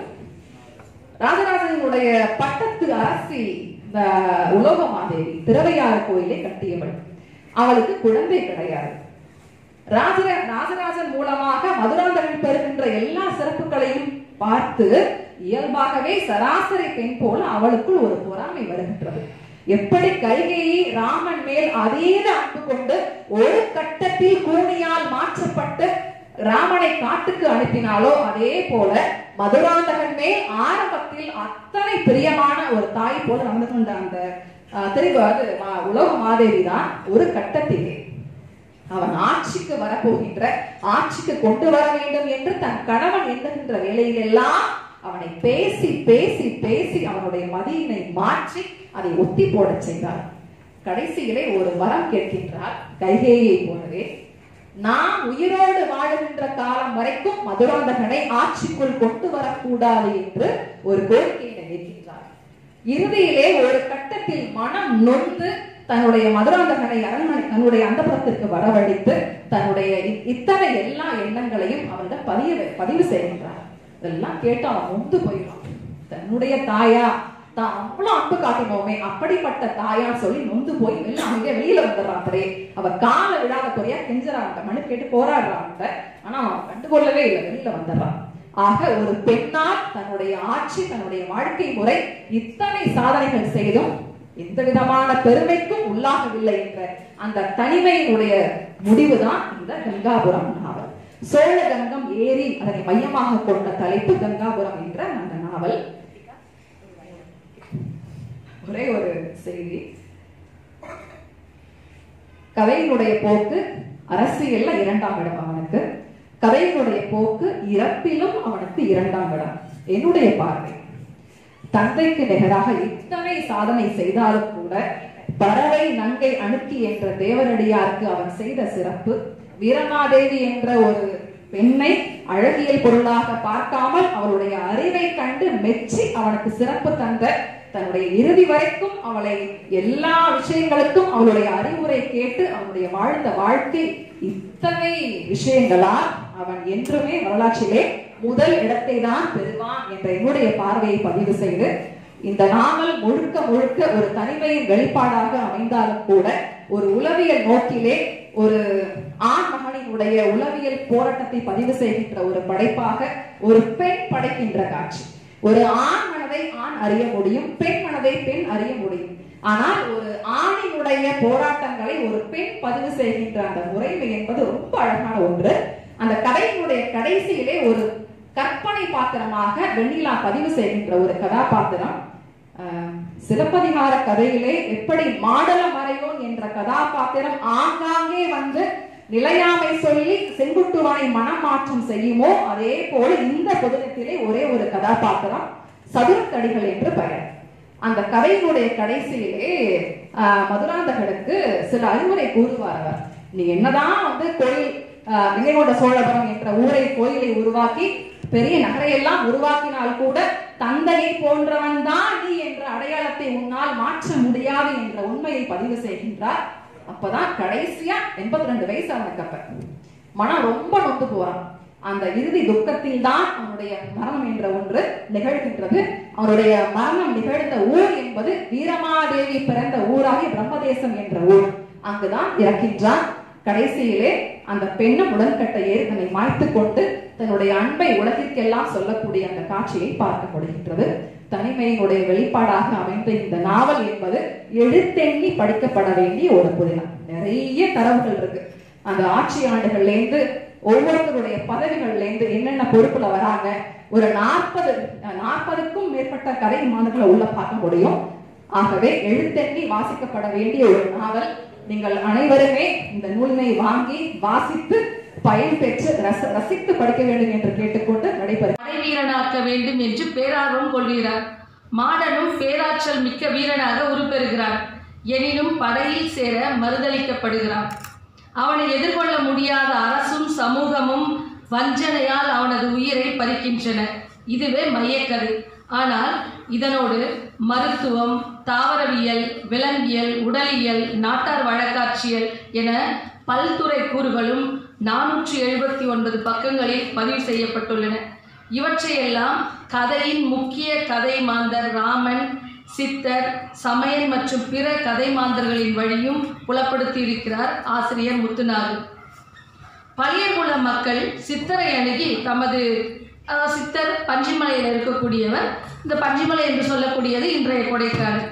ராஜராஜனுடைய பட்டத்து அரசி இந்த உலோகமாதேவி திருவையாறு கோயிலை கட்டியவள் அவளுக்கு குழந்தை கிடையாது ராஜர ராஜராஜன் மூலமாக மதுராந்தகன் பெறுகின்ற எல்லா சிறப்புகளையும் பார்த்து இயல்பாகவே சராசரி பெண் போல அவளுக்குள் ஒரு பொறாமை வருகின்றது எப்படி கைகேயி ராமன் மேல் அதீத அன்பு கொண்டு ஒரு கட்டத்தில் கூனியால் மாற்றப்பட்டு ராமனை காட்டுக்கு அனுப்பினாலோ அதே போல மதுராந்தகன் மேல் ஆரம்பத்தில் அத்தனை பிரியமான ஒரு தாய் போல நடந்து கொண்ட அந்த அஹ், திரிபு அது மா- உலக மாதேவி தான் ஒரு கட்டத்திலே அவன் ஆட்சிக்கு வரப்போகின்ற ஆட்சிக்கு கொண்டு வர வேண்டும் என்று தன் கணவன் எண்ணுகின்ற வேலையிலெல்லாம் அவனை பேசி பேசி பேசி அவனுடைய மதியினை மாற்றி அதை ஒத்தி போடச் செய்தார் கடைசியிலே ஒரு வரம் கேட்கின்றார் கைகேயை போலவே நான் உயிரோடு வாழுகின்ற காலம் வரைக்கும் மதுராந்தகனை ஆட்சிக்குள் கொண்டு வரக்கூடாது என்று ஒரு கோரிக்கையினை வைக்கின்றார் இறுதியிலே ஒரு கட்டத்தில் மனம் நொந்து தன்னுடைய மதுராந்தகனை அரண்மனை தன்னுடைய அந்தப்புறத்திற்கு வரவழைத்து தன்னுடைய இ- இத்தனை எல்லா எண்ணங்களையும் அவரிடம் பதிய பதிவு செய்கின்றார் இதெல்லாம் கேட்டு அவன் நொந்து போயிடும் தன்னுடைய தாயா தான் அவ்வளவு அன்பு காட்டினோமே அப்படிப்பட்ட தாயா சொல்லி நொந்து போய் வெளில அமைதியா வெளியில வந்துடுறான் அப்படியே அவர் கால விழாத குறையா கெஞ்சறான்ட்ட மனு கேட்டு போராடுறான்ட்ட ஆனா அவன் கண்டுகொள்ளவே இல்லை வெளியில வந்துடுறான் ஆக ஒரு பெண்ணால் தன்னுடைய ஆட்சி தன்னுடைய வாழ்க்கை முறை இத்தனை சாதனைகள் செய்தும் எந்த விதமான பெருமைக்கும் உள்ளாகவில்லை என்ற அந்த தனிமையினுடைய முடிவுதான் இந்த கங்காபுரம் நாவல் சோழ கங்கம் ஏரி அதனை மையமாக கொண்ட தலைப்பு கங்காபுரம் என்ற அந்த நாவல் ஒரே ஒரு செய்தி கதையினுடைய போக்கு அரசியல்ல இரண்டாம் இடம் அவனுக்கு கதையினுடைய போக்கு இறப்பிலும் அவனுக்கு இரண்டாம் இடம் என்னுடைய பார்வை தந்தைக்கு நிகராக இத்தனை சாதனை செய்தாலும் கூட பறவை நங்கை அணுக்கி என்ற தேவனடியாருக்கு அவன் செய்த சிறப்பு வீரமாதேவி என்ற ஒரு பெண்ணை அழகியல் பொருளாக பார்க்காமல் அவளுடைய அறிவை கண்டு மெச்சி அவனுக்கு சிறப்பு தந்த தன்னுடைய இறுதி வரைக்கும் அவளை எல்லா விஷயங்களுக்கும் அவளுடைய அறிவுரை கேட்டு அவனுடைய வாழ்ந்த வாழ்க்கை இத்தனை விஷயங்களால் அவன் என்றுமே வரலாற்றிலே முதல் இடத்தை தான் பெறுவான் என்ற என்னுடைய பார்வையை பதிவு செய்து இந்த நாவல் முழுக்க முழுக்க ஒரு தனிமையின் வெளிப்பாடாக அமைந்தாலும் கூட ஒரு உளவியல் நோக்கிலே ஒரு ஆண் மகனினுடைய உளவியல் போராட்டத்தை பதிவு செய்கின்ற ஒரு படைப்பாக ஒரு பெண் படைக்கின்ற காட்சி ஒரு ஆண் மனதை ஆண் அறிய முடியும் பெண் மனதை பெண் அறிய முடியும் ஆனால் ஒரு ஆணினுடைய போராட்டங்களை ஒரு பெண் பதிவு செய்கின்ற அந்த முறைமை என்பது ரொம்ப அழகான ஒன்று அந்த கதையினுடைய கடைசியிலே ஒரு கற்பனை பாத்திரமாக வெண்ணிலா பதிவு செய்கின்ற ஒரு கதாபாத்திரம் ஆஹ், சிலப்பதிகார கதையிலே எப்படி மாடல மறையோன் என்ற கதாபாத்திரம் ஆங்காங்கே வந்து நிலையாமை சொல்லி செங்குட்டுவனை மனமாற்றம் செய்யுமோ அதே போல இந்த புதினத்திலே ஒரே ஒரு கதாபாத்திரம் சதுரத்தடிகள் என்று பெயர் அந்த கதையினுடைய கடைசியிலே ஆஹ், மதுராந்தகனுக்கு சில அறிவுரை கூறுவார் அவர் நீ என்னதான் வந்து கோயில் ஆஹ், கங்கைகொண்ட சோழபுரம் என்ற ஊரை கோயிலை உருவாக்கி பெரிய நகரையெல்லாம் உருவாக்கினால் கூட தந்தையை போன்றவன் தான் நீ என்ற அடையாளத்தை உன்னால் மாற்ற முடியாது என்ற உண்மையை பதிவு செய்கின்றார் அப்பதான் கடைசியா எண்பத்தி ரெண்டு வயசு அவனுக்கு அப்ப மனம் ரொம்ப நொந்து போறான் அந்த இறுதி துக்கத்தில் தான் அவனுடைய மரணம் என்ற ஒன்று நிகழ்கின்றது அவனுடைய மரணம் நிகழ்ந்த ஊர் என்பது வீரமாதேவி பிறந்த ஊராகிய பிரம்மதேசம் என்ற ஊர் அங்குதான் இறக்கின்றான் கடைசியிலே அந்த பெண்ணும் உடன்கட்டை ஏறி தன்னை மாய்த்து கொண்டு தன்னுடைய அன்பை உலகிற்கெல்லாம் சொல்லக்கூடிய அந்த காட்சியை பார்க்க முடிகின்றது தனிமையினுடைய வெளிப்பாடாக அமைந்த இந்த நாவல் என்பது எழுத்தெண்ணி படிக்கப்பட வேண்டிய ஒரு புதினம் நிறைய தரவுகள் இருக்கு அந்த ஆட்சி ஆண்டுகள்ல இருந்து ஒவ்வொருத்தருடைய பதவிகள்ல இருந்து என்னென்ன பொறுப்புல வராங்க ஒரு நாற்பது நாற்பதுக்கும் மேற்பட்ட கதை மாதங்களை உள்ள பார்க்க முடியும் ஆகவே எழுத்தெண்ணி வாசிக்கப்பட வேண்டிய ஒரு நாவல் நீங்கள் அனைவருமே இந்த நூலினை வாங்கி வாசித்து பயன் பெற்று ரச- ரசித்து படிக்க வேண்டும் என்று கேட்டுக்கொண்டு நடைபெறும் படைவீரனாக்க வேண்டும் என்று பேரார்வம் கொள்கிறார் மாடனும் பேராற்றல் மிக்க வீரனாக உருப்பெறுகிறான் எனினும் படையில் சேர மறுதளிக்கப்படுகிறான் அவனை எதிர்கொள்ள முடியாத அரசும் சமூகமும் வஞ்சனையால் அவனது உயிரை பறிக்கின்றன இதுவே மையக்கதை ஆனால் இதனோடு மருத்துவம் தாவரவியல் விலங்கியல் உடலியல் நாட்டார் வழக்காட்சியல் என பல்துறை கூறுகளும் நானூற்றி எழுபத்தி ஒன்பது பக்கங்களில் பதிவு செய்யப்பட்டுள்ளன இவற்றையெல்லாம் கதையின் முக்கிய கதை மாந்தர் ராமன் சித்தர் சமயன் மற்றும் பிற கதை மாந்தர்களின் வழியும் புலப்படுத்தியிருக்கிறார் ஆசிரியர் முத்துநாகு பழையகுல மக்கள் சித்தரை அணுகி தமது அஹ், சித்தர் பஞ்சிமலையில் இருக்கக்கூடியவர் இந்த பஞ்சிமலை என்று சொல்லக்கூடியது இன்றைய கொடைக்கானல்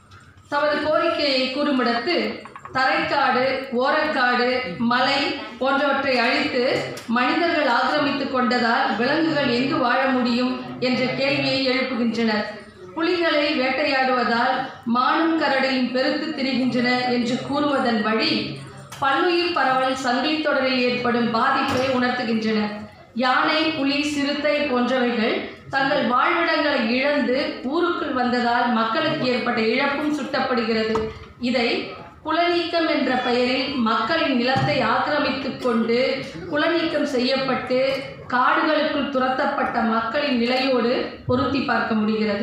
தமது கோரிக்கையை கூறுமிடத்து தரைக்காடு ஓரக்காடு மலை போன்றவற்றை அழித்து மனிதர்கள் ஆக்கிரமித்துக் கொண்டதால் விலங்குகள் எங்கு வாழ முடியும் என்ற கேள்வியை எழுப்புகின்றனர் புலிகளை வேட்டையாடுவதால் மானும் கரடியும் பெருத்து திரிகின்றன என்று கூறுவதன் வழி பல்லுயிர் பரவல் சங்கிலி தொடரில் ஏற்படும் பாதிப்பை உணர்த்துகின்றன யானை புலி சிறுத்தை போன்றவைகள் தங்கள் வாழ்விடங்களை இழந்து ஊருக்குள் வந்ததால் மக்களுக்கு ஏற்பட்ட இழப்பும் சுட்டப்படுகிறது இதை குலநீக்கம் என்ற பெயரில் மக்களின் நிலத்தை ஆக்கிரமித்துக் கொண்டு குலநீக்கம் செய்யப்பட்டு காடுகளுக்குள் துரத்தப்பட்ட மக்களின் நிலையோடு பொருத்தி பார்க்க முடிகிறது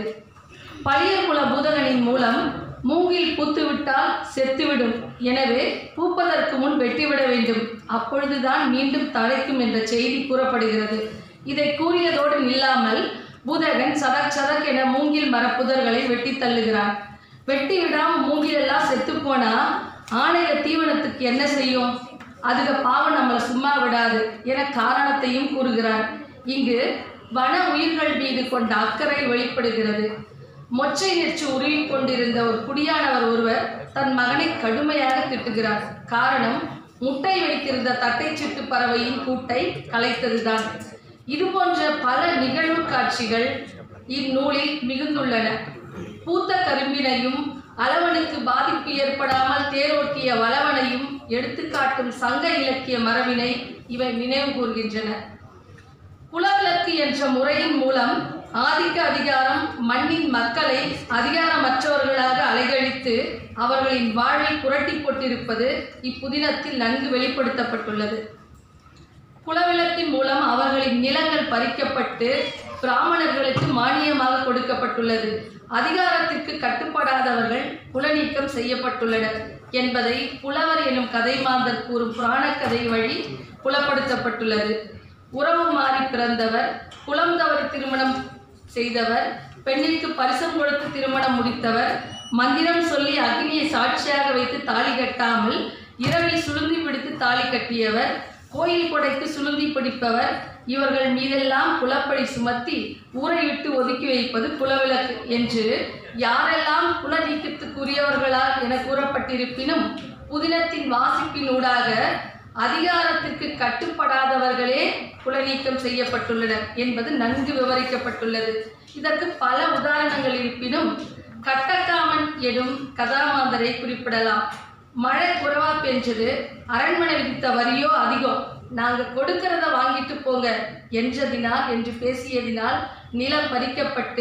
பழையகுல பூதகனின் மூலம் மூங்கில் பூத்துவிட்டால் செத்துவிடும் எனவே பூப்பதற்கு முன் வெட்டிவிட வேண்டும் அப்பொழுதுதான் மீண்டும் தழைக்கும் என்ற செய்தி கூறப்படுகிறது இதை கூறியதோடு நில்லாமல் பூதகன் சதக் சதக் என மூங்கில் மரப்புதர்களை வெட்டி தள்ளுகிறான் வெட்டி விடாம மூங்கில் எல்லாம் செத்து போனா ஆணைய தீவனத்துக்கு என்ன செய்யும் அதுக பாவம் நம்மளை சும்மா விடாது என காரணத்தையும் கூறுகிறார் இங்கு வன உயிர்கள் மீது கொண்ட அக்கறை வெளிப்படுகிறது மொச்சை நெற்று உருவி கொண்டிருந்த ஒரு குடியானவர் ஒருவர் தன் மகனை கடுமையாக திட்டுகிறார் காரணம் முட்டை வைத்திருந்த தட்டை சிட்டு பறவையின் கூட்டை கலைத்ததுதான் இது போன்ற பல நிகழ்வு காட்சிகள் இந்நூலில் மிகுந்துள்ளன பூத்த கரும்பினையும் அளவனுக்கு பாதிப்பு ஏற்படாமல் தேரோட்டிய வளவனையும் எடுத்துக்காட்டும் சங்க இலக்கிய மரபினை இவை நினைவு கூர்கின்றன குலவிலக்கு என்ற முறையின் மூலம் ஆதிக்க அதிகாரம் மண்ணின் மக்களை அதிகாரமற்றவர்களாக அலைகழித்து அவர்களின் வாழ்வை புரட்டி போட்டிருப்பது இப்புதினத்தில் நன்கு வெளிப்படுத்தப்பட்டுள்ளது குலவிளக்கின் மூலம் அவர்களின் நிலங்கள் பறிக்கப்பட்டு பிராமணர்களுக்கு மானியமாக கொடுக்கப்பட்டுள்ளது அதிகாரத்திற்கு கட்டுப்படாதவர்கள் குலநீக்கம் செய்யப்பட்டுள்ளனர் என்பதை புலவர் எனும் கதைமாந்தர் கூறும் புராணக்கதை வழி புலப்படுத்தப்பட்டுள்ளது உறவு மாறி பிறந்தவர் குலம் தவறி திருமணம் செய்தவர் பெண்ணிற்கு பரிசம் கொடுத்து திருமணம் முடித்தவர் மந்திரம் சொல்லி அக்னியை சாட்சியாக வைத்து தாலி கட்டாமல் இரவில் சுளுந்தி பிடித்து தாலி கட்டியவர் கோயில் கொடைக்கு சுளுந்தி பிடிப்பவர் இவர்கள் மீதெல்லாம் குலப்படி சுமத்தி ஊரை விட்டு ஒதுக்கி வைப்பது குலவிளக்கு என்று யாரெல்லாம் குல நீக்கத்துக்குரியவர்களா என கூறப்பட்டிருப்பினும் புதினத்தின் வாசிப்பினூடாக அதிகாரத்திற்கு கட்டுப்படாதவர்களே குலநீக்கம் செய்யப்பட்டுள்ளனர் என்பது நன்கு விவரிக்கப்பட்டுள்ளது இதற்கு பல உதாரணங்கள் இருப்பினும் கட்டக்காமன் எனும் கதாமாந்தரை குறிப்பிடலாம் மழை குறைவா பெஞ்சது அரண்மனை விதித்த வரியோ அதிகம் நாங்க கொடுக்கறத வாங்கிட்டு போங்க என்றதினால் என்று பேசியதினால் நிலம் பறிக்கப்பட்டு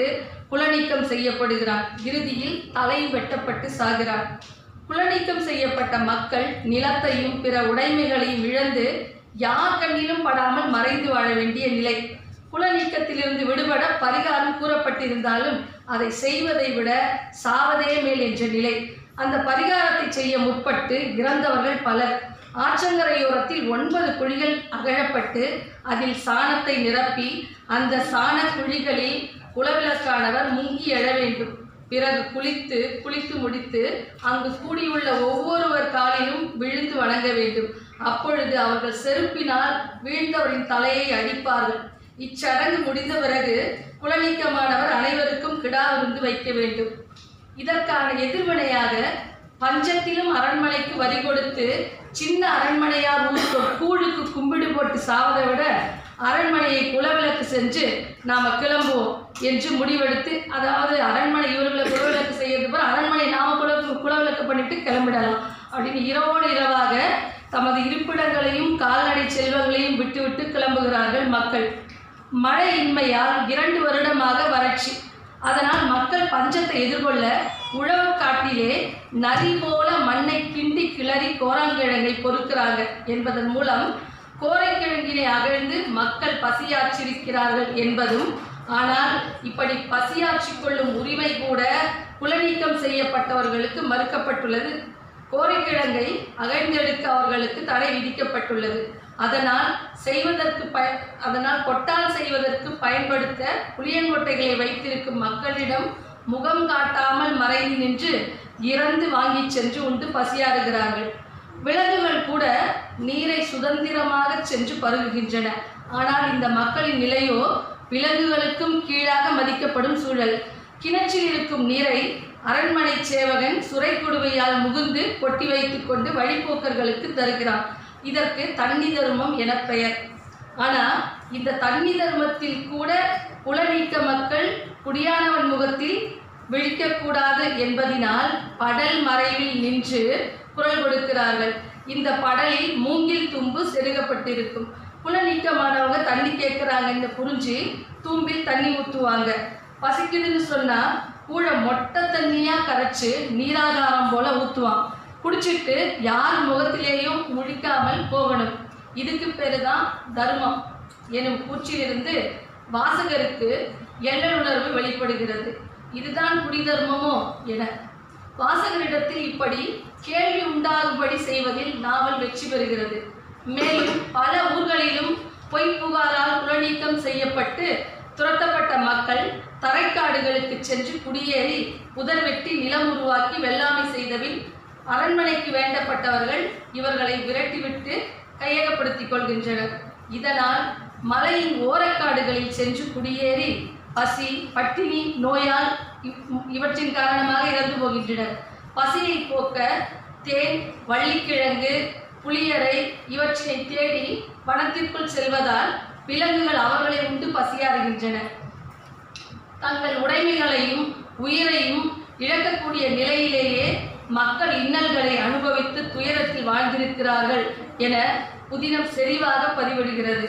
குலநீக்கம் செய்யப்படுகிறான் இறுதியில் தலை வெட்டப்பட்டு சாகிறான் குலநீக்கம் செய்யப்பட்ட மக்கள் நிலத்தையும் பிற உடைமைகளையும் இழந்து யார் கண்ணிலும் படாமல் மறைந்து வாழ வேண்டிய நிலை குலநீக்கத்திலிருந்து விடுபட பரிகாரம் கூறப்பட்டிருந்தாலும் அதை செய்வதை விட சாவதே மேல் என்ற நிலை அந்த பரிகாரத்தை செய்ய முற்பட்டு இறந்தவர்கள் பலர் ஆற்றங்கரையோரத்தில் ஒன்பது குழிகள் அகழப்பட்டு அதில் சாணத்தை நிரப்பி அந்த சாண குழிகளில் குலவிளக்கானவர் முங்கி எழ வேண்டும் பிறகு குளித்து குளித்து முடித்து அங்கு கூடியுள்ள ஒவ்வொருவர் காலிலும் விழுந்து வணங்க வேண்டும் அப்பொழுது அவர்கள் செருப்பினால் வீழ்ந்தவரின் தலையை அடிப்பார்கள் இச்சடங்கு முடிந்த பிறகு குலநீக்கமானவர் அனைவருக்கும் கிடா விருந்து வைக்க வேண்டும் இதற்கான எதிர்வினையாக பஞ்சத்திலும் அரண்மனைக்கு வரி கொடுத்து சின்ன அரண்மனையாக உள்ள கூழுக்கு கும்பிடு போட்டு சாவதை விட அரண்மனையை குலவிளக்கு செஞ்சு நாம கிளம்புவோம் என்று முடிவெடுத்து அதாவது அரண்மனை இவர்களை குலவிளக்கு செய்யறது போல அரண்மனை நாம குல குலவிளக்கு பண்ணிட்டு கிளம்பிடலாம் அப்படின்னு இரவோடு இரவாக தமது இருப்பிடங்களையும் கால்நடை செல்வங்களையும் விட்டுவிட்டு கிளம்புகிறார்கள் மக்கள் மழையின்மையால் இரண்டு வருடமாக வறட்சி அதனால் மக்கள் பஞ்சத்தை எதிர்கொள்ள உழவு காட்டிலே நரி போல மண்ணை கிண்டி கிளறி கோராங்கிழங்கை பொறுக்கிறாங்க என்பதன் மூலம் கோரைக்கிழங்கினை அகழ்ந்து மக்கள் பசியாற்றிருக்கிறார்கள் என்பதும் ஆனால் இப்படி பசியாற்றிக் கொள்ளும் உரிமை கூட குலநீக்கம் செய்யப்பட்டவர்களுக்கு மறுக்கப்பட்டுள்ளது கோரைக்கிழங்கை அகழ்ந்தெடுக்க அவர்களுக்கு தடை விதிக்கப்பட்டுள்ளது அதனால் செய்வதற்கு பய அதனால் கொட்டால் செய்வதற்கு பயன்படுத்த புளியங்கொட்டைகளை வைத்திருக்கும் மக்களிடம் முகம் காட்டாமல் மறைந்து நின்று இறந்து வாங்கிச் சென்று உண்டு பசியாறுகிறார்கள் விலங்குகள் கூட நீரை சுதந்திரமாக சென்று பருகுகின்றன ஆனால் இந்த மக்களின் நிலையோ விலங்குகளுக்கும் கீழாக மதிக்கப்படும் சூழல் கிணற்றில் இருக்கும் நீரை அரண்மனை சேவகன் சுரைக்குடுவையால் முகுந்து கொட்டி வைத்துக் கொண்டு வழிப்போக்கர்களுக்கு தருகிறான் இதற்கு தண்ணி தர்மம் என பெயர் ஆனா இந்த தண்ணி தர்மத்தில் கூட குலநீக்க மக்கள் குடியானவன் முகத்தில் விழிக்கக்கூடாது என்பதினால் படல் மறைவில் நின்று குரல் கொடுக்கிறார்கள் இந்த படலில் மூங்கில் தும்பு செருகப்பட்டிருக்கும் குலநீக்கமானவங்க தண்ணி கேட்குறாங்கன்னு புரிஞ்சு தூம்பில் தண்ணி ஊற்றுவாங்க பசிக்குதுன்னு சொன்னா கூழ மொட்டை தண்ணியா கரைச்சு நீராகாரம் போல ஊற்றுவான் குடிச்சிட்டு யார் முகத்திலேயும் முழிக்காமல் போகணும் இதுக்கு பேரு தான் தர்மம் எனும் கூற்றிலிருந்து வாசகருக்கு எண்ணலுணர்வு வெளிப்படுகிறது இதுதான் குடி தர்மமோ என வாசகரிடத்தில் இப்படி கேள்வி உண்டாகும்படி செய்வதில் நாவல் வெற்றி பெறுகிறது மேலும் பல ஊர்களிலும் பொய் புகாரால் குலநீக்கம் செய்யப்பட்டு துரத்தப்பட்ட மக்கள் தரைக்காடுகளுக்கு சென்று குடியேறி புதர் வெட்டி நிலம் உருவாக்கி வெள்ளாமை செய்தபின் அரண்மனைக்கு வேண்டப்பட்டவர்கள் இவர்களை விரட்டிவிட்டு கையகப்படுத்திக் கொள்கின்றனர் இதனால் மலையின் ஓரக்காடுகளில் சென்று குடியேறி பசி பட்டினி நோயால் இவ்- இவற்றின் காரணமாக இறந்து போகின்றனர் பசியை போக்க தேன் வள்ளிக்கிழங்கு புளியரை இவற்றினை தேடி வனத்திற்குள் செல்வதால் விலங்குகள் அவர்களை உண்டு பசியாறுகின்றன தங்கள் உடைமைகளையும் உயிரையும் இழக்கக்கூடிய நிலையிலேயே மக்கள் இன்னல்களை அனுபவித்து துயரத்தில் வாழ்ந்திருக்கிறார்கள் என புதினம் செறிவாக பதிவிடுகிறது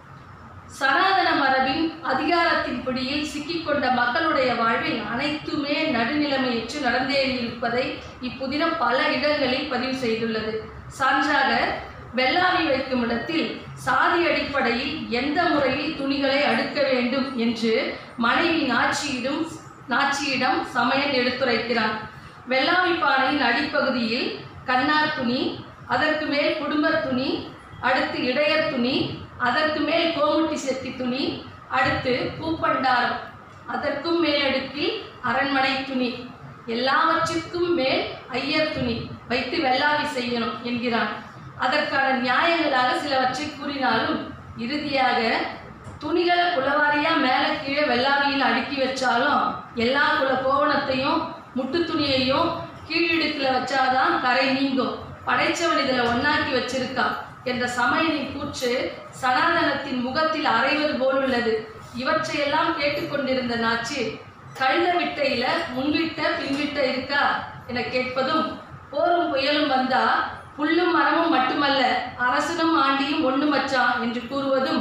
சனாதன மரபின் அதிகாரத்தின் பிடியில் சிக்கிக்கொண்ட மக்களுடைய வாழ்வில் அனைத்துமே நடுநிலைமையற்று நடந்தேறியிருப்பதை இப்புதினம் பல இடங்களில் பதிவு செய்துள்ளது சான்றாக வெள்ளாமை வைக்கும் இடத்தில் சாதி அடிப்படையில் எந்த முறையில் துணிகளை அடுக்க வேண்டும் என்று மனைவி நாச்சியிடம் நாச்சியிடம் சமையல் எடுத்துரைக்கிறான் வெள்ளாமை பானையின் அடிப்பகுதியில் கண்ணார் துணி அதற்கு மேல் குடும்பத் துணி அடுத்து இடையர் துணி அதற்கு மேல் கோமுட்டி செட்டி துணி அடுத்து பூப்பண்டாரம் அதற்கும் மேலடுக்கில் அரண்மனை துணி எல்லாவற்றிற்கும் மேல் ஐயர் துணி வைத்து வெள்ளாவி செய்யணும் என்கிறான் அதற்கான நியாயங்களாக சிலவற்றை கூறினாலும் இறுதியாக துணிகளை குலவாரியா மேலே கீழே வெள்ளாவியில் அடுக்கி வச்சாலும் எல்லா குல கோவணத்தையும் முட்டு துணியையும் கீழிடுக்கில் வச்சாதான் கரை நீங்கும் படைச்சவன் இதில் ஒன்னாக்கி வச்சிருக்கான் என்ற சமயனின் கூற்று சனாதனத்தின் முகத்தில் அறைவது போலுள்ளது இவற்றையெல்லாம் கேட்டுக்கொண்டிருந்த நாச்சி கழுத விட்டையில முன்விட்ட பின்விட்ட இருக்கா என கேட்பதும் போரும் புயலும் வந்தா புல்லும் மரமும் மட்டுமல்ல அரசனும் ஆண்டியும் ஒண்ணு மச்சான் என்று கூறுவதும்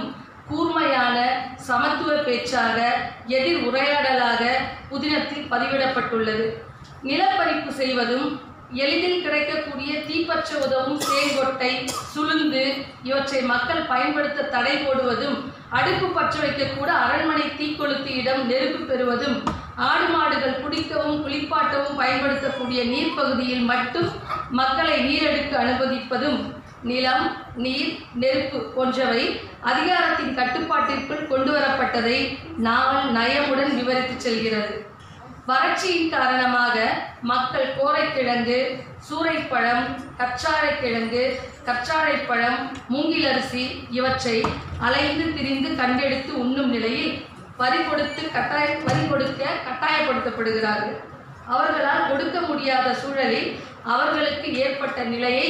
கூர்மையான சமத்துவ பேச்சாக எதிர் உரையாடலாக புதினத்தில் பதிவிடப்பட்டுள்ளது நிலப்பறிப்பு செய்வதும் எளிதில் கிடைக்கக்கூடிய தீப்பற்ற உதவும் தேங்கொட்டை சுளுந்து இவற்றை மக்கள் பயன்படுத்த தடை போடுவதும் அடுப்பு பற்ற வைக்கக்கூட அரண்மனை தீக்கொளுத்தி இடம் நெருப்பு பெறுவதும் ஆடு மாடுகள் குடிக்கவும் குளிப்பாட்டவும் பயன்படுத்தக்கூடிய நீர்ப்பகுதியில் மட்டும் மக்களை நீரெடுக்க அனுமதிப்பதும் நிலம் நீர் நெருப்பு போன்றவை அதிகாரத்தின் கட்டுப்பாட்டிற்குள் கொண்டு வரப்பட்டதை நாவல் நயமுடன் விவரித்துச் செல்கிறது வறட்சியின் காரணமாக மக்கள் கோரைக்கிழங்கு சூறைப்பழம் கற்றாழைக்கிழங்கு கற்றாழைப்பழம் மூங்கிலரிசி இவற்றை அலைந்து திரிந்து கண்டெடுத்து உண்ணும் நிலையில் வரி கொடுத்து கட்டாய வரி கொடுக்க கட்டாயப்படுத்தப்படுகிறார்கள் அவர்களால் கொடுக்க முடியாத சூழலில் அவர்களுக்கு ஏற்பட்ட நிலையை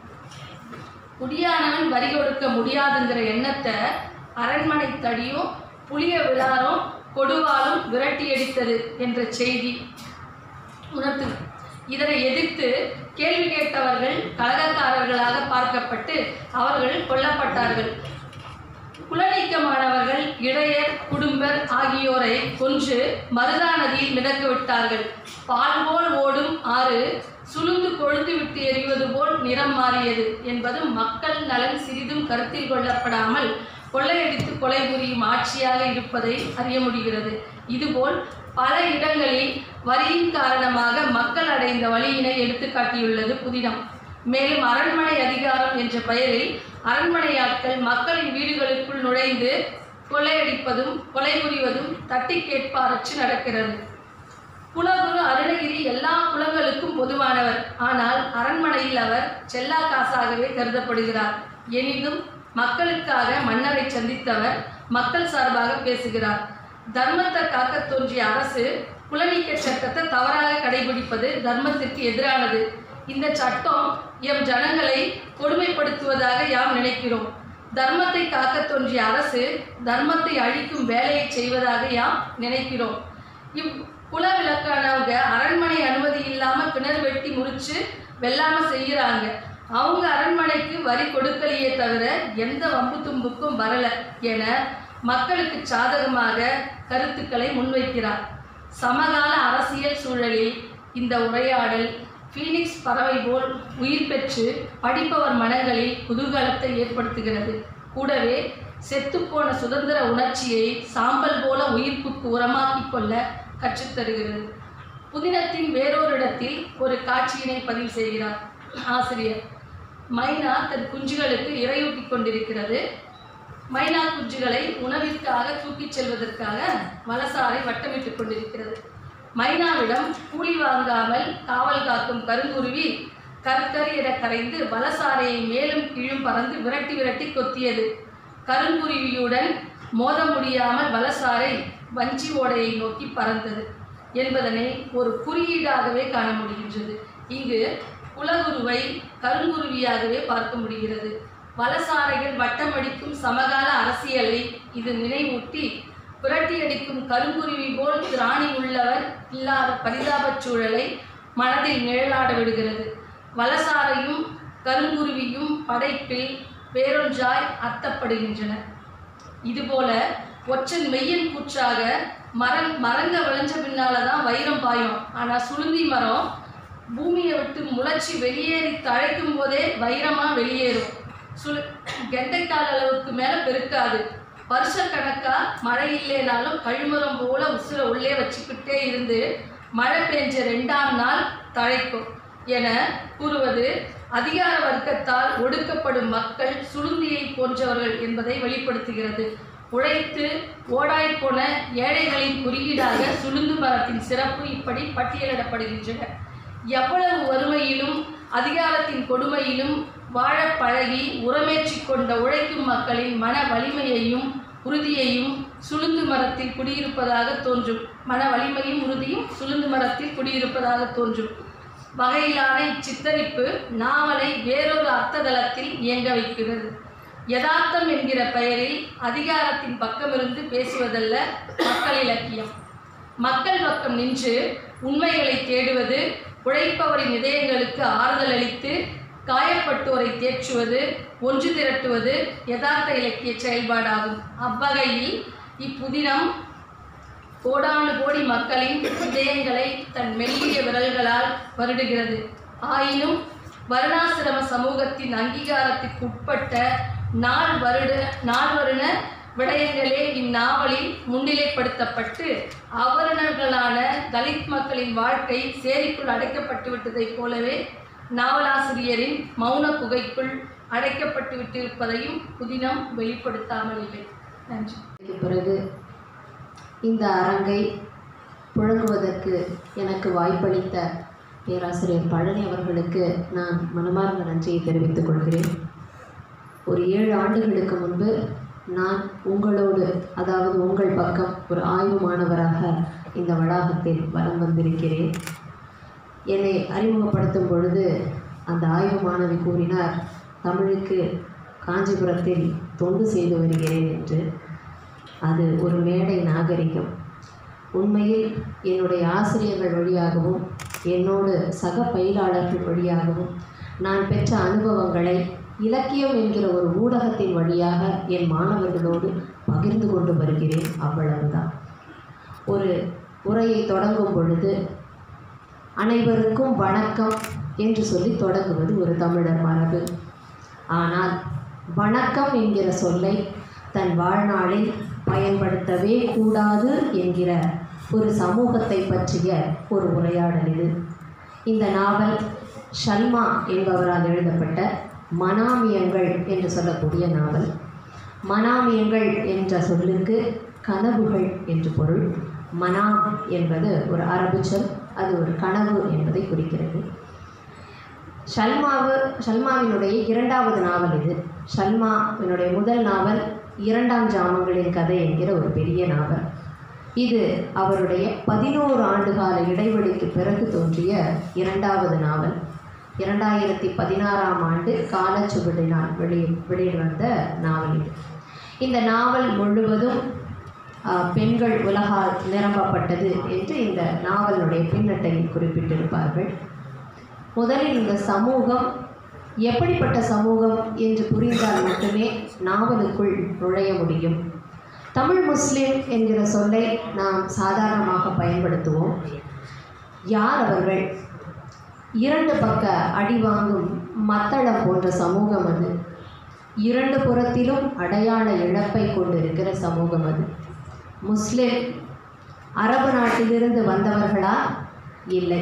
குடியானவன் வரி கொடுக்க முடியாதுங்கிற எண்ணத்தை அரண்மனை தடியும் புளிய விழாரும் கொடுவாலும் விரட்டி அடித்தது என்ற செய்தி உணர்த்து இதனை எதிர்த்து கேள்வி கேட்டவர்கள் கலகக்காரர்களாக பார்க்கப்பட்டு அவர்கள் கொல்லப்பட்டார்கள் குலநீக்கமானவர்கள் இடையர் குடும்பர் ஆகியோரை கொன்று மருதா நதியில் மிதக்க விட்டார்கள் பால் போல் ஓடும் ஆறு சுளுந்து கொழுந்து விட்டு எறிவது போல் நிறம் மாறியது என்பது மக்கள் நலன் சிறிதும் கருத்தில் கொள்ளப்படாமல் கொள்ளையடித்து கொலை புரியும் ஆட்சியாக இருப்பதை அறிய முடிகிறது இதுபோல் பல இடங்களில் வரியின் காரணமாக மக்கள் அடைந்த வழியினை எடுத்துக்காட்டியுள்ளது புதினம் மேலும் அரண்மனை அதிகாரம் என்ற பெயரில் அரண்மனையாட்கள் மக்களின் வீடுகளுக்குள் நுழைந்து கொள்ளையடிப்பதும் கொலை புரிவதும் தட்டி கேட்பாரற்று நடக்கிறது குலகுரு அருணகிரி எல்லா குலங்களுக்கும் பொதுவானவர் ஆனால் அரண்மனையில் அவர் செல்லா காசாகவே கருதப்படுகிறார் எனினும் மக்களுக்காக மன்னரை சந்தித்தவர் மக்கள் சார்பாக பேசுகிறார் தர்மத்தை காக்க தோன்றிய அரசு குலநீக்க சட்டத்தை தவறாக கடைபிடிப்பது தர்மத்திற்கு எதிரானது இந்த சட்டம் எம் ஜனங்களை கொடுமைப்படுத்துவதாக யாம் நினைக்கிறோம் தர்மத்தை காக்க தோன்றிய அரசு தர்மத்தை அழிக்கும் வேலையை செய்வதாக யாம் நினைக்கிறோம் இவ் குல விளக்கானவங்க அரண்மனை அனுமதி இல்லாம கிணறு வெட்டி முறிச்சு வெள்ளாம செய்யறாங்க அவங்க அரண்மனைக்கு வரி கொடுக்கலையே தவிர எந்த வம்பு தும்புக்கும் வரல என மக்களுக்கு சாதகமாக கருத்துக்களை முன்வைக்கிறார் சமகால அரசியல் சூழலில் இந்த உரையாடல் ஃபீனிக்ஸ் பறவை போல் உயிர் பெற்று படிப்பவர் மனங்களில் குதூகலத்தை ஏற்படுத்துகிறது கூடவே செத்துப்போன சுதந்திர உணர்ச்சியை சாம்பல் போல உயிர்ப்புக்கு உரமாக்கிக் கொள்ள கற்றுத்தருகிறது புதினத்தின் வேறொரு இடத்தில் ஒரு காட்சியினை பதிவு செய்கிறார் ஆசிரியர் மைனா தன் குஞ்சுகளுக்கு இரையூட்டிக் கொண்டிருக்கிறது மைனா குஞ்சுகளை உணவிற்காக தூக்கிச் செல்வதற்காக வலசாரை வட்டமிட்டுக் கொண்டிருக்கிறது மைனாவிடம் கூலி வாங்காமல் காவல் காக்கும் கருங்குருவி கற்கரி என கரைந்து வலசாரையை மேலும் கீழும் பறந்து விரட்டி விரட்டி கொத்தியது கருங்குருவியுடன் மோத முடியாமல் வலசாரை வஞ்சி ஓடையை நோக்கி பறந்தது என்பதனை ஒரு குறியீடாகவே காண முடிகின்றது இங்கு குலகுருவை கருங்குருவியாகவே பார்க்க முடிகிறது வலசாரைகள் வட்டமடிக்கும் சமகால அரசியலை இது நினைவூட்டி புரட்டியடிக்கும் கருங்குருவி போல் திராணி உள்ளவர் இல்லாத பரிதாபச் சூழலை மனதில் நிழலாட விடுகிறது வலசாரையும் கருங்குருவியும் படைப்பில் வேறொன்றாய் அர்த்தப்படுகின்றன இதுபோல ஒற்றன் மெய்யன் கூற்றாக மரம் மரங்க விளைஞ்ச பின்னால தான் வைரம் பாயும் ஆனா சுளுந்தி மரம் பூமியை விட்டு முளைச்சி வெளியேறி தழைக்கும் போதே வைரமா வெளியேறும் சுழு கெண்டைக்கால் அளவுக்கு மேல பெருக்காது வருஷக்கணக்கா மழை இல்லைனாலும் கழிமுறம் போல உசுர உள்ளே வச்சுக்கிட்டே இருந்து மழை பெஞ்ச ரெண்டாம் நாள் தழைக்கும் என கூறுவது அதிகார வர்க்கத்தால் ஒடுக்கப்படும் மக்கள் சுளுந்தியை போன்றவர்கள் என்பதை வெளிப்படுத்துகிறது உழைத்து ஓடாய்ப் போன ஏழைகளின் குறியீடாக சுளுந்து மரத்தின் சிறப்பு இப்படி பட்டியலிடப்படுகின்றன எவ்வளவு வறுமையிலும் அதிகாரத்தின் கொடுமையிலும் வாழப் பழகி உரமேற்றிக் கொண்ட உழைக்கும் மக்களின் மன வலிமையையும் உறுதியையும் சுளுந்து மரத்தில் குடியிருப்பதாக தோன்றும் மன வலிமையும் உறுதியும் சுளுந்து மரத்தில் குடியிருப்பதாக தோன்றும் வகையிலான இச்சித்தரிப்பு நாவலை வேறொரு அர்த்ததளத்தில் இயங்க வைக்கிறது யதார்த்தம் என்கிற பெயரில் அதிகாரத்தின் பக்கமிருந்து பேசுவதல்ல மக்கள் இலக்கியம் மக்கள் பக்கம் நின்று உண்மைகளை தேடுவது உழைப்பவரின் இதயங்களுக்கு ஆறுதல் அளித்து காயப்பட்டோரை தேற்றுவது ஒன்று திரட்டுவது யதார்த்த இலக்கிய செயல்பாடாகும் அவ்வகையில் இப்புதினம் கோடானு கோடி மக்களின் இதயங்களை தன் மெல்லிய விரல்களால் வருடுகிறது ஆயினும் வருணாசிரம சமூகத்தின் அங்கீகாரத்திற்குட்பட்ட நாள் வருட நாள் வருண விடயங்களே இந்நாவலில் முன்னிலைப்படுத்தப்பட்டு அவரணர்களான தலித் மக்களின் வாழ்க்கை சேரிக்குள் அடைக்கப்பட்டு விட்டதைப் போலவே நாவலாசிரியரின் மௌன குகைக்குள் அடைக்கப்பட்டு விட்டிருப்பதையும் புதினம் வெளிப்படுத்தாமல் இல்லை நன்றி அதற்கு பிறகு இந்த அரங்கை புழங்குவதற்கு எனக்கு வாய்ப்பளித்த பேராசிரியர் பழனி அவர்களுக்கு நான் மனமார்ந்த நன்றியை தெரிவித்துக் கொள்கிறேன் ஒரு ஏழு ஆண்டுகளுக்கு முன்பு நான் உங்களோடு அதாவது உங்கள் பக்கம் ஒரு ஆய்வு மாணவராக இந்த வளாகத்தில் வலம் வந்திருக்கிறேன் என்னை அறிமுகப்படுத்தும் பொழுது அந்த ஆய்வு மாணவி கூறினார் தமிழுக்கு காஞ்சிபுரத்தில் தொண்டு செய்து வருகிறேன் என்று அது ஒரு மேடை நாகரிகம் உண்மையில் என்னுடைய ஆசிரியர்கள் வழியாகவும் என்னோடு சக பயிலாளர்கள் வழியாகவும் நான் பெற்ற அனுபவங்களை இலக்கியம் என்கிற ஒரு ஊடகத்தின் வழியாக என் மாணவர்களோடு பகிர்ந்து கொண்டு வருகிறேன் அவ்வளவுதான் ஒரு உரையை தொடங்கும் பொழுது அனைவருக்கும் வணக்கம் என்று சொல்லி தொடங்குவது ஒரு தமிழர் மரபு ஆனால் வணக்கம் என்கிற சொல்லை தன் வாழ்நாளில் பயன்படுத்தவே கூடாது என்கிற ஒரு சமூகத்தை பற்றிய ஒரு உரையாடல் இது இந்த நாவல் ஷல்மா என்பவரால் எழுதப்பட்ட மனாமியங்கள் என்று சொல்லக்கூடிய நாவல் மனாமியங்கள் என்ற சொல்லுக்கு கனவுகள் என்று பொருள் மனாம் என்பது ஒரு அரபு சொல் அது ஒரு கனவு என்பதை குறிக்கிறது ஷல்மாவு ஷல்மாவினுடைய இரண்டாவது நாவல் இது ஷல்மாவினுடைய முதல் நாவல் இரண்டாம் ஜாமங்களின் கதை என்கிற ஒரு பெரிய நாவல் இது அவருடைய பதினோரு ஆண்டுகால இடைவெளிக்கு பிறகு தோன்றிய இரண்டாவது நாவல் இரண்டாயிரத்தி பதினாறாம் ஆண்டு காலச்சுவடினால் வெளி வெளிவந்த நாவல் இது இந்த நாவல் முழுவதும் ஆஹ், பெண்கள் உலகால் நிரம்பப்பட்டது என்று இந்த நாவலுடைய பின்னட்டையில் குறிப்பிட்டிருப்பார்கள் முதலில் இந்த சமூகம் எப்படிப்பட்ட சமூகம் என்று புரிந்தால் மட்டுமே நாவலுக்குள் நுழைய முடியும் தமிழ் முஸ்லிம் என்கிற சொல்லை நாம் சாதாரணமாக பயன்படுத்துவோம் யார் அவர்கள் இரண்டு பக்க அடி வாங்கும் மத்தளம் போன்ற சமூகம் அது இரண்டு புறத்திலும் அடையாள இழப்பை கொண்டிருக்கிற சமூகம் அது முஸ்லிம் அரபு நாட்டிலிருந்து வந்தவர்களா இல்லை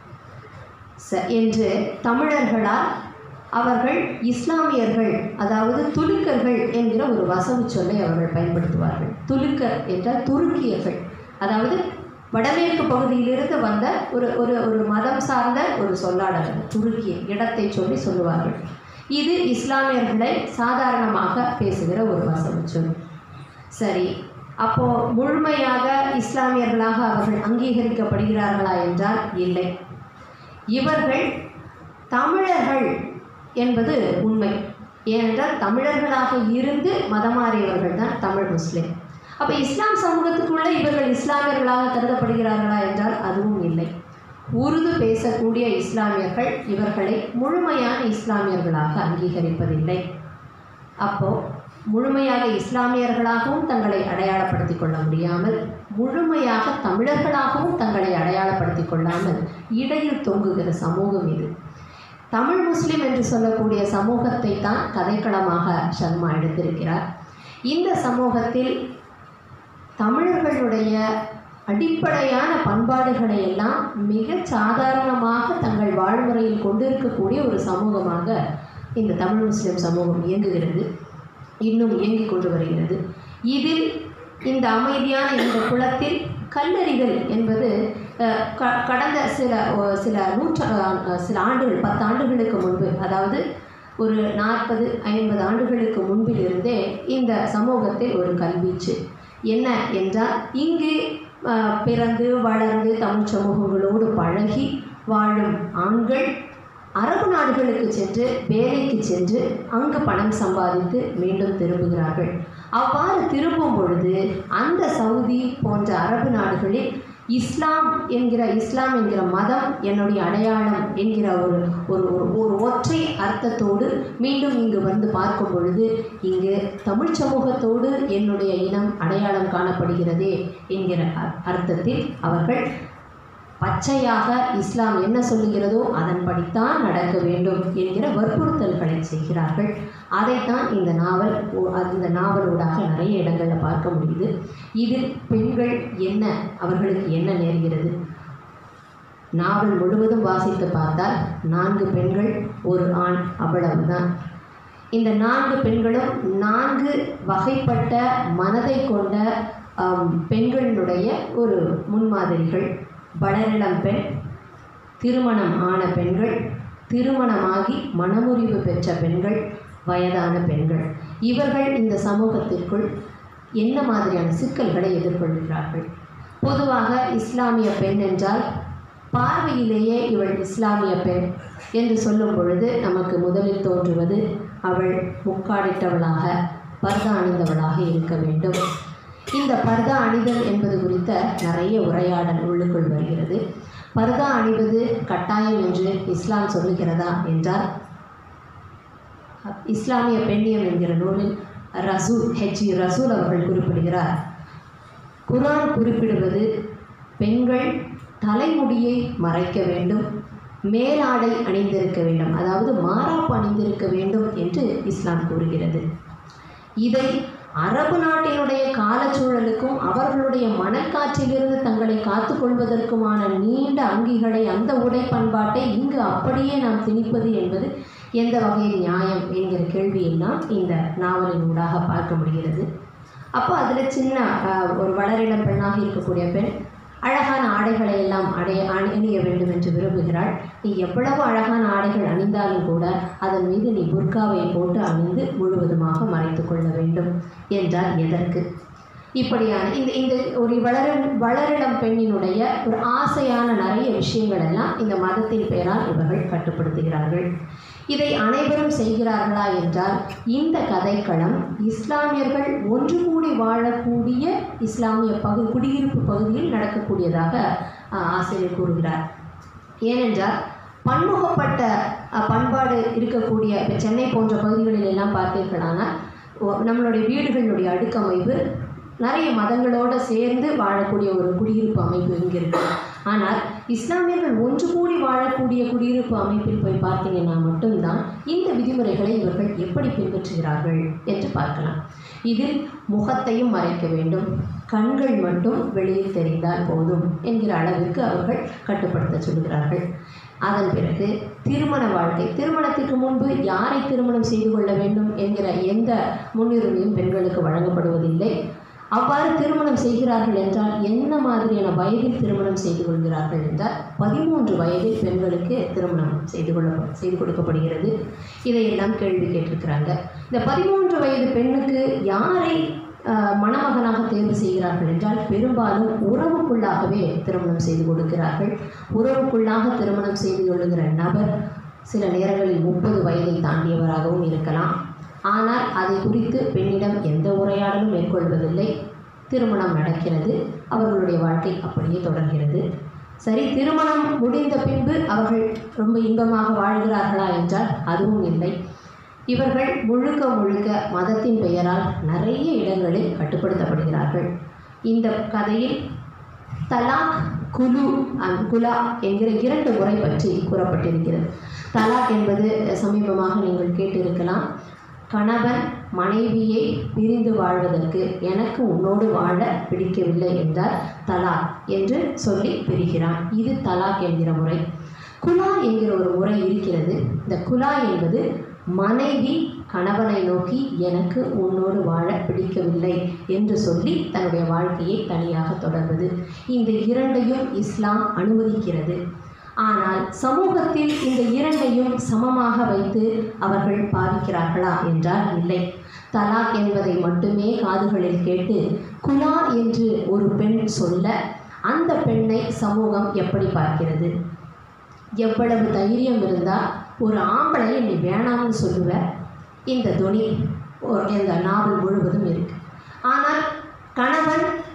ச என்று தமிழர்களால் அவர்கள் இஸ்லாமியர்கள் அதாவது துலுக்கர்கள் என்கிற ஒரு வசவு சொல்லை அவர்கள் பயன்படுத்துவார்கள் துலுக்கர் என்றால் துருக்கியர்கள் அதாவது வடமேற்கு பகுதியிலிருந்து வந்த ஒரு ஒரு ஒரு மதம் சார்ந்த ஒரு சொல்லாடல் அது. துருக்கிய இடத்தை சொல்லி சொல்லுவார்கள் இது இஸ்லாமியர்களை சாதாரணமாக பேசுகிற ஒரு வசவு சொல் சரி அப்போ முழுமையாக இஸ்லாமியர்களாக அவர்கள் அங்கீகரிக்கப்படுகிறார்களா என்றால் இல்லை இவர்கள் தமிழர்கள் என்பது உண்மை ஏனென்றால் தமிழர்களாக இருந்து மதமாறியவர்கள் தான் தமிழ் முஸ்லிம் அப்போ இஸ்லாம் சமூகத்துக்குள்ள இவர்கள் இஸ்லாமியர்களாக கருதப்படுகிறார்களா என்றால் அதுவும் இல்லை உருது பேசக்கூடிய இஸ்லாமியர்கள் இவர்களை முழுமையான இஸ்லாமியர்களாக அங்கீகரிப்பதில்லை அப்போ முழுமையாக இஸ்லாமியர்களாகவும் தங்களை அடையாளப்படுத்திக் கொள்ள முடியாமல் முழுமையாக தமிழர்களாகவும் தங்களை அடையாளப்படுத்திக் கொள்ளாமல் இடையில் தொங்குகிற சமூகம் இது தமிழ் முஸ்லிம் என்று சொல்லக்கூடிய சமூகத்தை தான் கதைக்களமாக சர்மா எடுத்திருக்கிறார் இந்த சமூகத்தில் தமிழர்களுடைய அடிப்படையான பண்பாடுகளை எல்லாம் மிக சாதாரணமாக தங்கள் வாழ்முறையில் கொண்டிருக்கக்கூடிய ஒரு சமூகமாக இந்த தமிழ் முஸ்லிம் சமூகம் இயங்குகிறது இன்னும் இயங்கிக் கொண்டு வருகிறது இதில் இந்த அமைதியான இந்த குளத்தில் கல்லறிதல் என்பது அஹ், க- கடந்த சில ஒ- சில நூற்ற அஹ், சில ஆண்டுகள் பத்து ஆண்டுகளுக்கு முன்பு அதாவது ஒரு நாற்பது ஐம்பது ஆண்டுகளுக்கு முன்பிலிருந்தே இந்த சமூகத்தில் ஒரு கல்வீச்சு என்ன என்றால் இங்கு அஹ், பிறந்து வளர்ந்து தமிழ் சமூகங்களோடு பழகி வாழும் ஆண்கள் அரபு நாடுகளுக்கு சென்று வேலைக்கு சென்று அங்கு பணம் சம்பாதித்து மீண்டும் திரும்புகிறார்கள் அவ்வாறு திரும்பும் பொழுது அந்த சவுதி போன்ற அரபு நாடுகளில் இஸ்லாம் என்கிற இஸ்லாம் என்கிற மதம் என்னுடைய அடையாளம் என்கிற ஒரு ஒரு ஒரு ஒரு ஒற்றை அர்த்தத்தோடு மீண்டும் இங்கு வந்து பார்க்கும் பொழுது இங்கு தமிழ் சமூகத்தோடு என்னுடைய இனம் அடையாளம் காணப்படுகிறதே என்கிற அ- அர்த்தத்தில் அவர்கள் பச்சையாக இஸ்லாம் என்ன சொல்லுகிறதோ அதன்படித்தான் நடக்க வேண்டும் என்கிற வற்புறுத்தல்களை செய்கிறார்கள் அதைத்தான் இந்த நாவல் ஓ- இந்த நாவலூடாக நிறைய இடங்களில் பார்க்க முடியுது இதில் பெண்கள் என்ன அவர்களுக்கு என்ன நேர்கிறது நாவல் முழுவதும் வாசித்து பார்த்தால் நான்கு பெண்கள் ஒரு ஆண் அவ்வளவுதான் இந்த நான்கு பெண்களும் நான்கு வகைப்பட்ட மனதை கொண்ட ஆம், பெண்களினுடைய ஒரு முன்மாதிரிகள் வளரிளம் பெண் திருமணம் ஆன பெண்கள் திருமணமாகி மனமுறிவு பெற்ற பெண்கள் வயதான பெண்கள் இவர்கள் இந்த சமூகத்திற்குள் என்ன மாதிரியான சிக்கல்களை எதிர்கொள்கிறார்கள் பொதுவாக இஸ்லாமிய பெண் என்றால் பார்வையிலேயே இவள் இஸ்லாமிய பெண் என்று சொல்லும் பொழுது நமக்கு முதலில் தோன்றுவது அவள் முக்காடிட்டவளாக பர்தா அணிந்தவளாக இருக்க வேண்டும் இந்த பர்தா அணிதல் என்பது குறித்த நிறைய உரையாடல் உள்ளுக்குள் வருகிறது பர்தா அணிவது கட்டாயம் என்று இஸ்லாம் சொல்லுகிறதா என்றால் இஸ்லாமிய பெண்ணியம் என்கிற நூலில் ரசூல் ஹெச்இ ரசூல் அவர்கள் குறிப்பிடுகிறார் குர்ஆன் குறிப்பிடுவது பெண்கள் தலைமுடியை மறைக்க வேண்டும் மேலாடை அணிந்திருக்க வேண்டும் அதாவது மாறாப்பு அணிந்திருக்க வேண்டும் என்று இஸ்லாம் கூறுகிறது இதை அரபு நாட்டினுடைய காலச்சூழலுக்கும் அவர்களுடைய மனக்காற்றிலிருந்து தங்களை காத்துக்கொள்வதற்குமான நீண்ட அங்கிகளை அந்த உடை பண்பாட்டை இங்கு அப்படியே நாம் திணிப்பது என்பது எந்த வகையில் நியாயம் என்கிற கேள்வியெல்லாம் இந்த நாவலின் ஊடாக பார்க்க முடிகிறது அப்போ அதில் சின்ன ஆஹ், ஒரு வளரிளம் பெண்ணாக இருக்கக்கூடிய பெண் அழகான ஆடைகளை எல்லாம் அடைய அணி- அணிய வேண்டும் என்று விரும்புகிறாள் நீ எவ்வளவு அழகான ஆடைகள் அணிந்தாலும் கூட அதன் மீது நீ புர்காவை போட்டு அணிந்து முழுவதுமாக மறைத்துக் கொள்ள வேண்டும் என்றால் எதற்கு இப்படியான இந்த இந்த ஒரு வளர வளரிளம் பெண்ணினுடைய ஒரு ஆசையான நிறைய விஷயங்கள் எல்லாம் இந்த மதத்தின் பெயரால் இவர்கள் கட்டுப்படுத்துகிறார்கள் இதை அனைவரும் செய்கிறார்களா என்றால் இந்த கதைக்களம் இஸ்லாமியர்கள் ஒன்று கூடி வாழக்கூடிய இஸ்லாமிய பகு குடியிருப்பு பகுதியில் நடக்கக்கூடியதாக ஆஹ், ஆசிரியர் கூறுகிறார் ஏனென்றால் பன்முகப்பட்ட அஹ், பண்பாடு இருக்கக்கூடிய இப்ப சென்னை போன்ற பகுதிகளில் எல்லாம் பார்த்தீர்களானால் ஒ- நம்மளுடைய வீடுகளுடைய அடுக்கமைப்பு நிறைய மதங்களோடு சேர்ந்து வாழக்கூடிய ஒரு குடியிருப்பு அமைப்பு இங்கே இருக்கு ஆனால் இஸ்லாமியர்கள் ஒன்று கூடி வாழக்கூடிய குடியிருப்பு அமைப்பில் போய் பார்த்தீங்கன்னா மட்டும்தான் இந்த விதிமுறைகளை இவர்கள் எப்படி பின்பற்றுகிறார்கள் என்று பார்க்கலாம் இதில் முகத்தையும் மறைக்க வேண்டும் கண்கள் மட்டும் வெளியில் தெரிந்தால் போதும் என்கிற அளவிற்கு அவர்கள் கட்டுப்படுத்த சொல்கிறார்கள் அதன் பிறகு திருமண வாழ்க்கை திருமணத்திற்கு முன்பு யாரை திருமணம் செய்து கொள்ள வேண்டும் என்கிற எந்த முன்னுரிமையும் பெண்களுக்கு வழங்கப்படுவதில்லை அவ்வாறு திருமணம் செய்கிறார்கள் என்றால் என்ன மாதிரியான வயதில் திருமணம் செய்து கொள்கிறார்கள் என்றால் பதிமூன்று வயதில் பெண்களுக்கு திருமணம் செய்து கொள்ள செய்து கொடுக்கப்படுகிறது இதையெல்லாம் கேள்வி கேட்டிருக்கிறாங்க இந்த பதிமூன்று வயது பெண்ணுக்கு யாரை ஆஹ், மணமகனாக தேர்வு செய்கிறார்கள் என்றால் பெரும்பாலும் உறவுக்குள்ளாகவே திருமணம் செய்து கொடுக்கிறார்கள் உறவுக்குள்ளாக திருமணம் செய்து கொள்ளுகிற நபர் சில நேரங்களில் முப்பது வயதை தாண்டியவராகவும் இருக்கலாம் ஆனால் அதை குறித்து பெண்ணிடம் எந்த உரையாடலும் மேற்கொள்வதில்லை திருமணம் நடக்கிறது அவர்களுடைய வாழ்க்கை அப்படியே தொடர்கிறது சரி திருமணம் முடிந்த பின்பு அவர்கள் ரொம்ப இன்பமாக வாழ்கிறார்களா என்றால் அதுவும் இல்லை இவர்கள் முழுக்க முழுக்க மதத்தின் பெயரால் நிறைய இடங்களில் கட்டுப்படுத்தப்படுகிறார்கள் இந்த கதையில் தலாக் குலு அண்ட் குலா என்கிற இரண்டு முறை பற்றி கூறப்பட்டிருக்கிறது தலாக் என்பது சமீபமாக நீங்கள் கேட்டிருக்கலாம் கணவன் மனைவியை பிரிந்து வாழ்வதற்கு எனக்கு உன்னோடு வாழ பிடிக்கவில்லை என்றால் தலாக் என்று சொல்லி பிரிகிறான் இது தலாக் என்கிற முறை குலா என்கிற ஒரு முறை இருக்கிறது இந்த குலா என்பது மனைவி கணவனை நோக்கி எனக்கு உன்னோடு வாழ பிடிக்கவில்லை என்று சொல்லி தன்னுடைய வாழ்க்கையை தனியாக தொடர்வது இந்த இரண்டையும் இஸ்லாம் அனுமதிக்கிறது ஆனால் சமூகத்தில் இந்த இரண்டையும் சமமாக வைத்து அவர்கள் பாவிக்கிறார்களா என்றால் இல்லை தலாக் என்பதை மட்டுமே காதுகளில் கேட்டு குலா என்று ஒரு பெண் சொல்ல அந்த பெண்ணை சமூகம் எப்படி பார்க்கிறது எவ்வளவு தைரியம் இருந்தால் ஒரு ஆம்பளையை நீ வேணாம்னு சொல்லுவ இந்த துணி ஒரு- இந்த நாவல் முழுவதும் இருக்கு ஆனால் கணவன்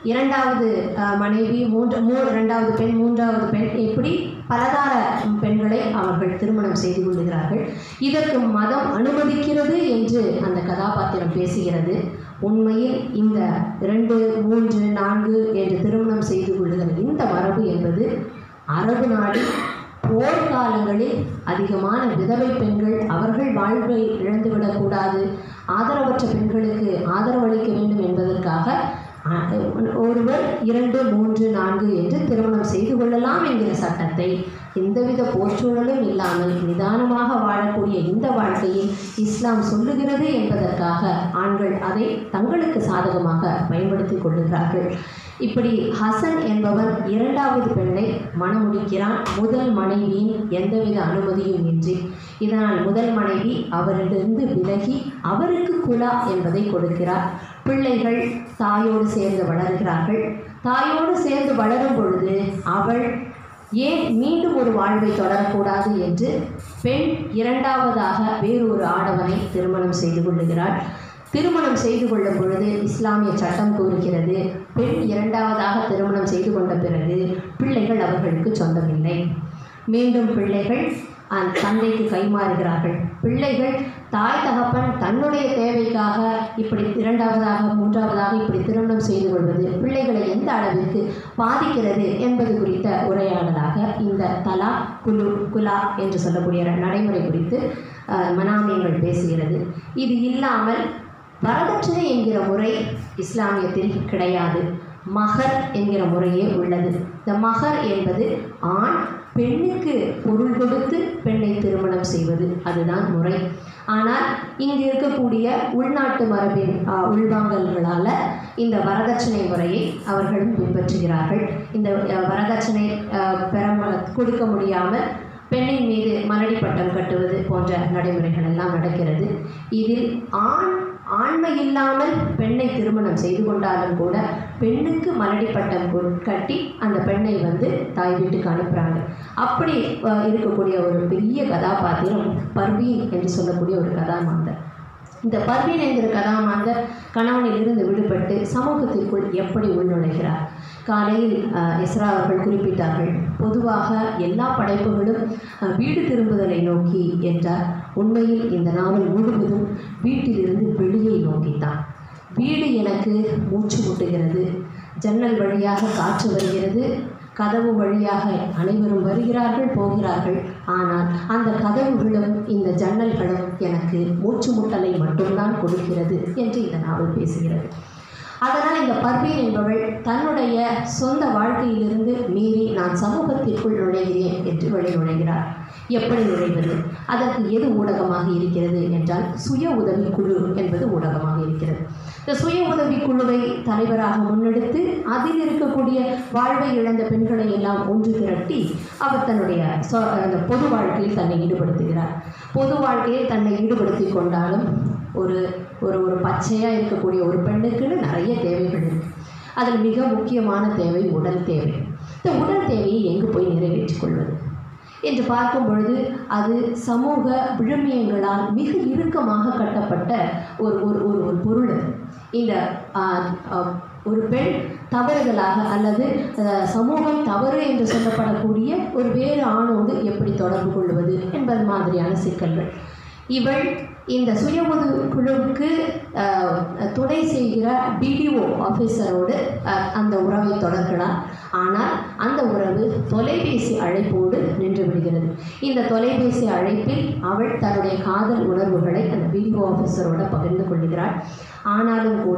இரண்டாவது அஹ், மனைவி மூன்று மூ இரண்டாவது பெண் மூன்றாவது பெண் இப்படி பலதார பெண்களை அவர்கள் திருமணம் செய்து கொள்கிறார்கள் இதற்கு மதம் அனுமதிக்கிறது என்று அந்த கதாபாத்திரம் பேசுகிறது உண்மையில் இந்த இரண்டு மூன்று நான்கு என்று திருமணம் செய்து கொள்ளுகிற இந்த மரபு என்பது அரபு நாடு போர்க்காலங்களில் அதிகமான விதவை பெண்கள் அவர்கள் வாழ்வை இழந்துவிடக்கூடாது ஆதரவற்ற பெண்களுக்கு ஆதரவளிக்க வேண்டும் என்பதற்காக அஹ், ஒருவர் இரண்டு மூன்று நான்கு என்று திருமணம் செய்து கொள்ளலாம் என்கிற சட்டத்தை எந்தவித போர்ச்சூழலும் இல்லாமல் நிதானமாக வாழக்கூடிய இந்த வாழ்க்கையில் இஸ்லாம் சொல்லுகிறது என்பதற்காக ஆண்கள் அதை தங்களுக்கு சாதகமாக பயன்படுத்திக் கொள்ளுகிறார்கள் இப்படி ஹசன் என்பவன் இரண்டாவது பெண்ணை மணமுடிக்கிறான் முதல் மனைவியின் எந்தவித அனுமதியும் இன்றி இதனால் முதல் மனைவி அவரிடமிருந்து விலகி அவருக்கு குலா என்பதை கொடுக்கிறார் பிள்ளைகள் தாயோடு சேர்ந்து வளர்கிறார்கள் தாயோடு சேர்ந்து வளரும் பொழுது அவள் ஏன் மீண்டும் ஒரு வாழ்வை தொடரக்கூடாது என்று பெண் இரண்டாவதாக வேறொரு ஆடவனை திருமணம் செய்து கொள்ளுகிறாள் திருமணம் செய்து கொள்ளும் பொழுது இஸ்லாமிய சட்டம் கூறுகிறது பெண் இரண்டாவதாக திருமணம் செய்து கொண்ட பிறகு பிள்ளைகள் அவர்களுக்கு சொந்தமில்லை மீண்டும் பிள்ளைகள் அந்த தந்தைக்கு கைமாறுகிறார்கள் பிள்ளைகள் தாய் தகப்பன் தன்னுடைய தேவைக்காக இப்படி இரண்டாவதாக மூன்றாவதாக இப்படி திருமணம் செய்து கொள்வது பிள்ளைகளை எந்த அளவிற்கு பாதிக்கிறது என்பது குறித்த உரையாடலாக இந்த தலா குலு குலா என்று சொல்லக்கூடிய நடைமுறை குறித்து அஹ், மனாமியங்கள் பேசுகிறது இது இல்லாமல் வரதட்சணை என்கிற முறை இஸ்லாமியத்தில் கிடையாது மகர் என்கிற முறையே உள்ளது இந்த மகர் என்பது ஆண் பெண்ணுக்கு பொருள் கொடுத்து பெண்ணை திருமணம் செய்வது அதுதான் முறை ஆனால் இங்கு இருக்கக்கூடிய உள்நாட்டு மரபின் ஆ, உள்வாங்கல்களால் இந்த வரதட்சணை முறையை அவர்களும் பின்பற்றுகிறார்கள் இந்த அ, வரதட்சணை அ, பெற மு- கொடுக்க முடியாமல் பெண்ணின் மீது மலடி பட்டம் கட்டுவது போன்ற நடைமுறைகள் எல்லாம் நடக்கிறது இதில் ஆண் ஆண்மை இல்லாமல் பெண்ணை திருமணம் செய்து கொண்டாலும் கூட பெண்ணுக்கு மலடி பட்டம் கொ- கட்டி அந்த பெண்ணை வந்து தாய் வீட்டுக்கு அனுப்புகிறாங்க அப்படி அஹ், இருக்கக்கூடிய ஒரு பெரிய கதாபாத்திரம் பர்வீன் என்று சொல்லக்கூடிய ஒரு கதாமாந்தர் இந்த பர்வீன் என்கிற கதாமாந்தர் கணவனிலிருந்து விடுபட்டு சமூகத்திற்குள் எப்படி உள்நுழைகிறார் காலையில் அஹ், இஸ்ரா அவர்கள் குறிப்பிட்டார்கள் பொதுவாக எல்லா படைப்புகளும் அஹ், வீடு திரும்புதலை நோக்கி என்றார் உண்மையில் இந்த நாவல் முழுவதும் வீட்டிலிருந்து வெளியை நோக்கித்தான் வீடு எனக்கு மூச்சு முட்டுகிறது ஜன்னல் வழியாக காற்று வருகிறது கதவு வழியாக அனைவரும் வருகிறார்கள் போகிறார்கள் ஆனால் அந்த கதவுகளும் இந்த ஜன்னல்களும் எனக்கு மூச்சு முட்டலை மட்டும்தான் கொடுக்கிறது என்று இந்த நாவல் பேசுகிறது அதனால் இந்த பர்வீன் என்பவள் தன்னுடைய சொந்த வாழ்க்கையிலிருந்து மீறி நான் சமூகத்திற்குள் நுழைகிறேன் என்று வெளி நுழைகிறார் எப்படி நுழைவது அதற்கு எது ஊடகமாக இருக்கிறது என்றால் சுய உதவி குழு என்பது ஊடகமாக இருக்கிறது இந்த சுய உதவி குழுவை தலைவராக முன்னெடுத்து அதில் இருக்கக்கூடிய வாழ்வை இழந்த பெண்களை எல்லாம் ஒன்று திரட்டி அவர் தன்னுடைய சொ- அந்த பொது வாழ்க்கையில் தன்னை ஈடுபடுத்துகிறார் பொது வாழ்க்கையில் தன்னை ஈடுபடுத்தி கொண்டாலும் ஒரு ஒரு ஒரு பச்சையாக இருக்கக்கூடிய ஒரு பெண்ணுக்குன்னு நிறைய தேவைகள் இருக்கு அதில் மிக முக்கியமான தேவை உடல் தேவை இந்த உடல் தேவையை எங்கு போய் நிறைவேற்றிக் கொள்வது என்று பார்க்கும் பொழுது அது சமூக விழுமியங்களால் மிக இறுக்கமாக கட்டப்பட்ட ஒரு ஒரு ஒரு ஒரு பொருள் அது. இந்த ஆ, ஆ, ஒரு பெண் தவறுதலாக அல்லது அஹ், சமூகம் தவறு என்று சொல்லப்படக்கூடிய ஒரு வேறு ஆணோடு எப்படி தொடர்பு கொள்வது என்பது மாதிரியான சிக்கல்கள் இவள் இந்த சுய உதவி குழுவுக்கு அஹ், துணை செய்கிற பிடிஓ ஆஃபீஸரோடு அஹ், அந்த உறவை தொடர்கிறார் ஆனால் அந்த உறவு தொலைபேசி அழைப்போடு நின்று விடுகிறது இந்த தொலைபேசி அழைப்பில் அவள் தன்னுடைய காதல் உணர்வுகளை அந்த பிடிஓ ஆஃபீஸரோட பகிர்ந்து கொள்கிறாள் ஆனாலும் கூட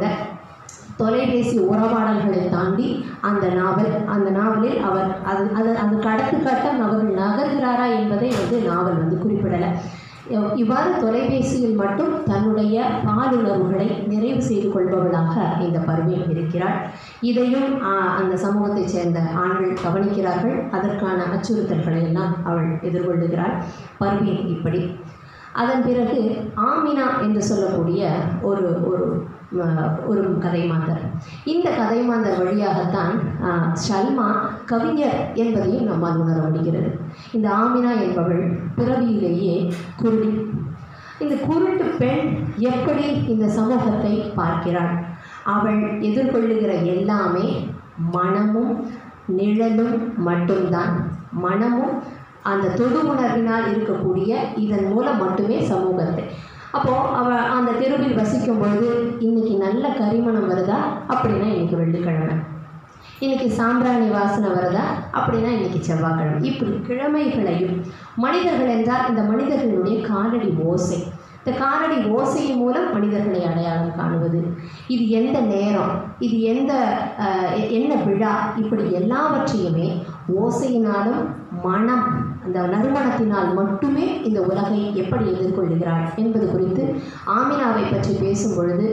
தொலைபேசி உறவாடல்களை தாண்டி அந்த நாவல் அந்த நாவலில் அவர் அது அது அதுக்கு அடுத்த கட்டம் அவர்கள் நகர்கிறாரா என்பதை வந்து நாவல் வந்து குறிப்பிடலை இவ்- இவ்வாறு தொலைபேசியில் மட்டும் தன்னுடைய பாலுணர்வுகளை நிறைவு செய்து கொள்பவளாக இந்த பருவியில் இருக்கிறாள் இதையும் ஆ, அந்த சமூகத்தைச் சேர்ந்த ஆண்கள் கவனிக்கிறார்கள் அதற்கான அச்சுறுத்தல்களை எல்லாம் அவள் எதிர்கொள்ளுகிறாள் பர்வீன் இப்படி அதன் பிறகு ஆமினா என்று சொல்லக்கூடிய ஒரு ஒரு அஹ், ஒரு கதை மாந்தர் இந்த கதை மாந்தர் வழியாகத்தான் அஹ், ஷல்மா கவிஞர் என்பதையும் நம்மால் உணர முடிகிறது இந்த ஆமினா என்பவள் பிறவியிலேயே குருடி இந்த குருட்டு பெண் எப்படி இந்த சமூகத்தை பார்க்கிறாள் அவள் எதிர்கொள்ளுகிற எல்லாமே மனமும் நிழலும் மட்டும்தான் மனமும் அந்த தொடு உணர்வினால் இருக்கக்கூடிய இதன் மூலம் மட்டுமே சமூகத்தை அப்போது அவ அந்த தெருவில் வசிக்கும் பொழுது இன்னைக்கு நல்ல கரிமணம் வருதா அப்படின்னா இன்னைக்கு வெள்ளிக்கிழமை இன்னைக்கு சாம்பிராணி வாசனை வருதா அப்படின்னா இன்னைக்கு செவ்வாய்க்கிழமை இப்படி கிழமைகளையும் மனிதர்கள் என்றால் இந்த மனிதர்களுடைய காலடி ஓசை இந்த காலடி ஓசையின் மூலம் மனிதர்களை அடையாளம் காணுவது இது எந்த நேரம் இது எந்த அஹ், எ- என்ன விழா இப்படி எல்லாவற்றையுமே ஓசையினாலும் மனம் அந்த நறுமணத்தினால் மட்டுமே இந்த உலகை எப்படி எதிர்கொள்கிறாள் என்பது குறித்து ஆமினாவை பற்றி பேசும் பொழுது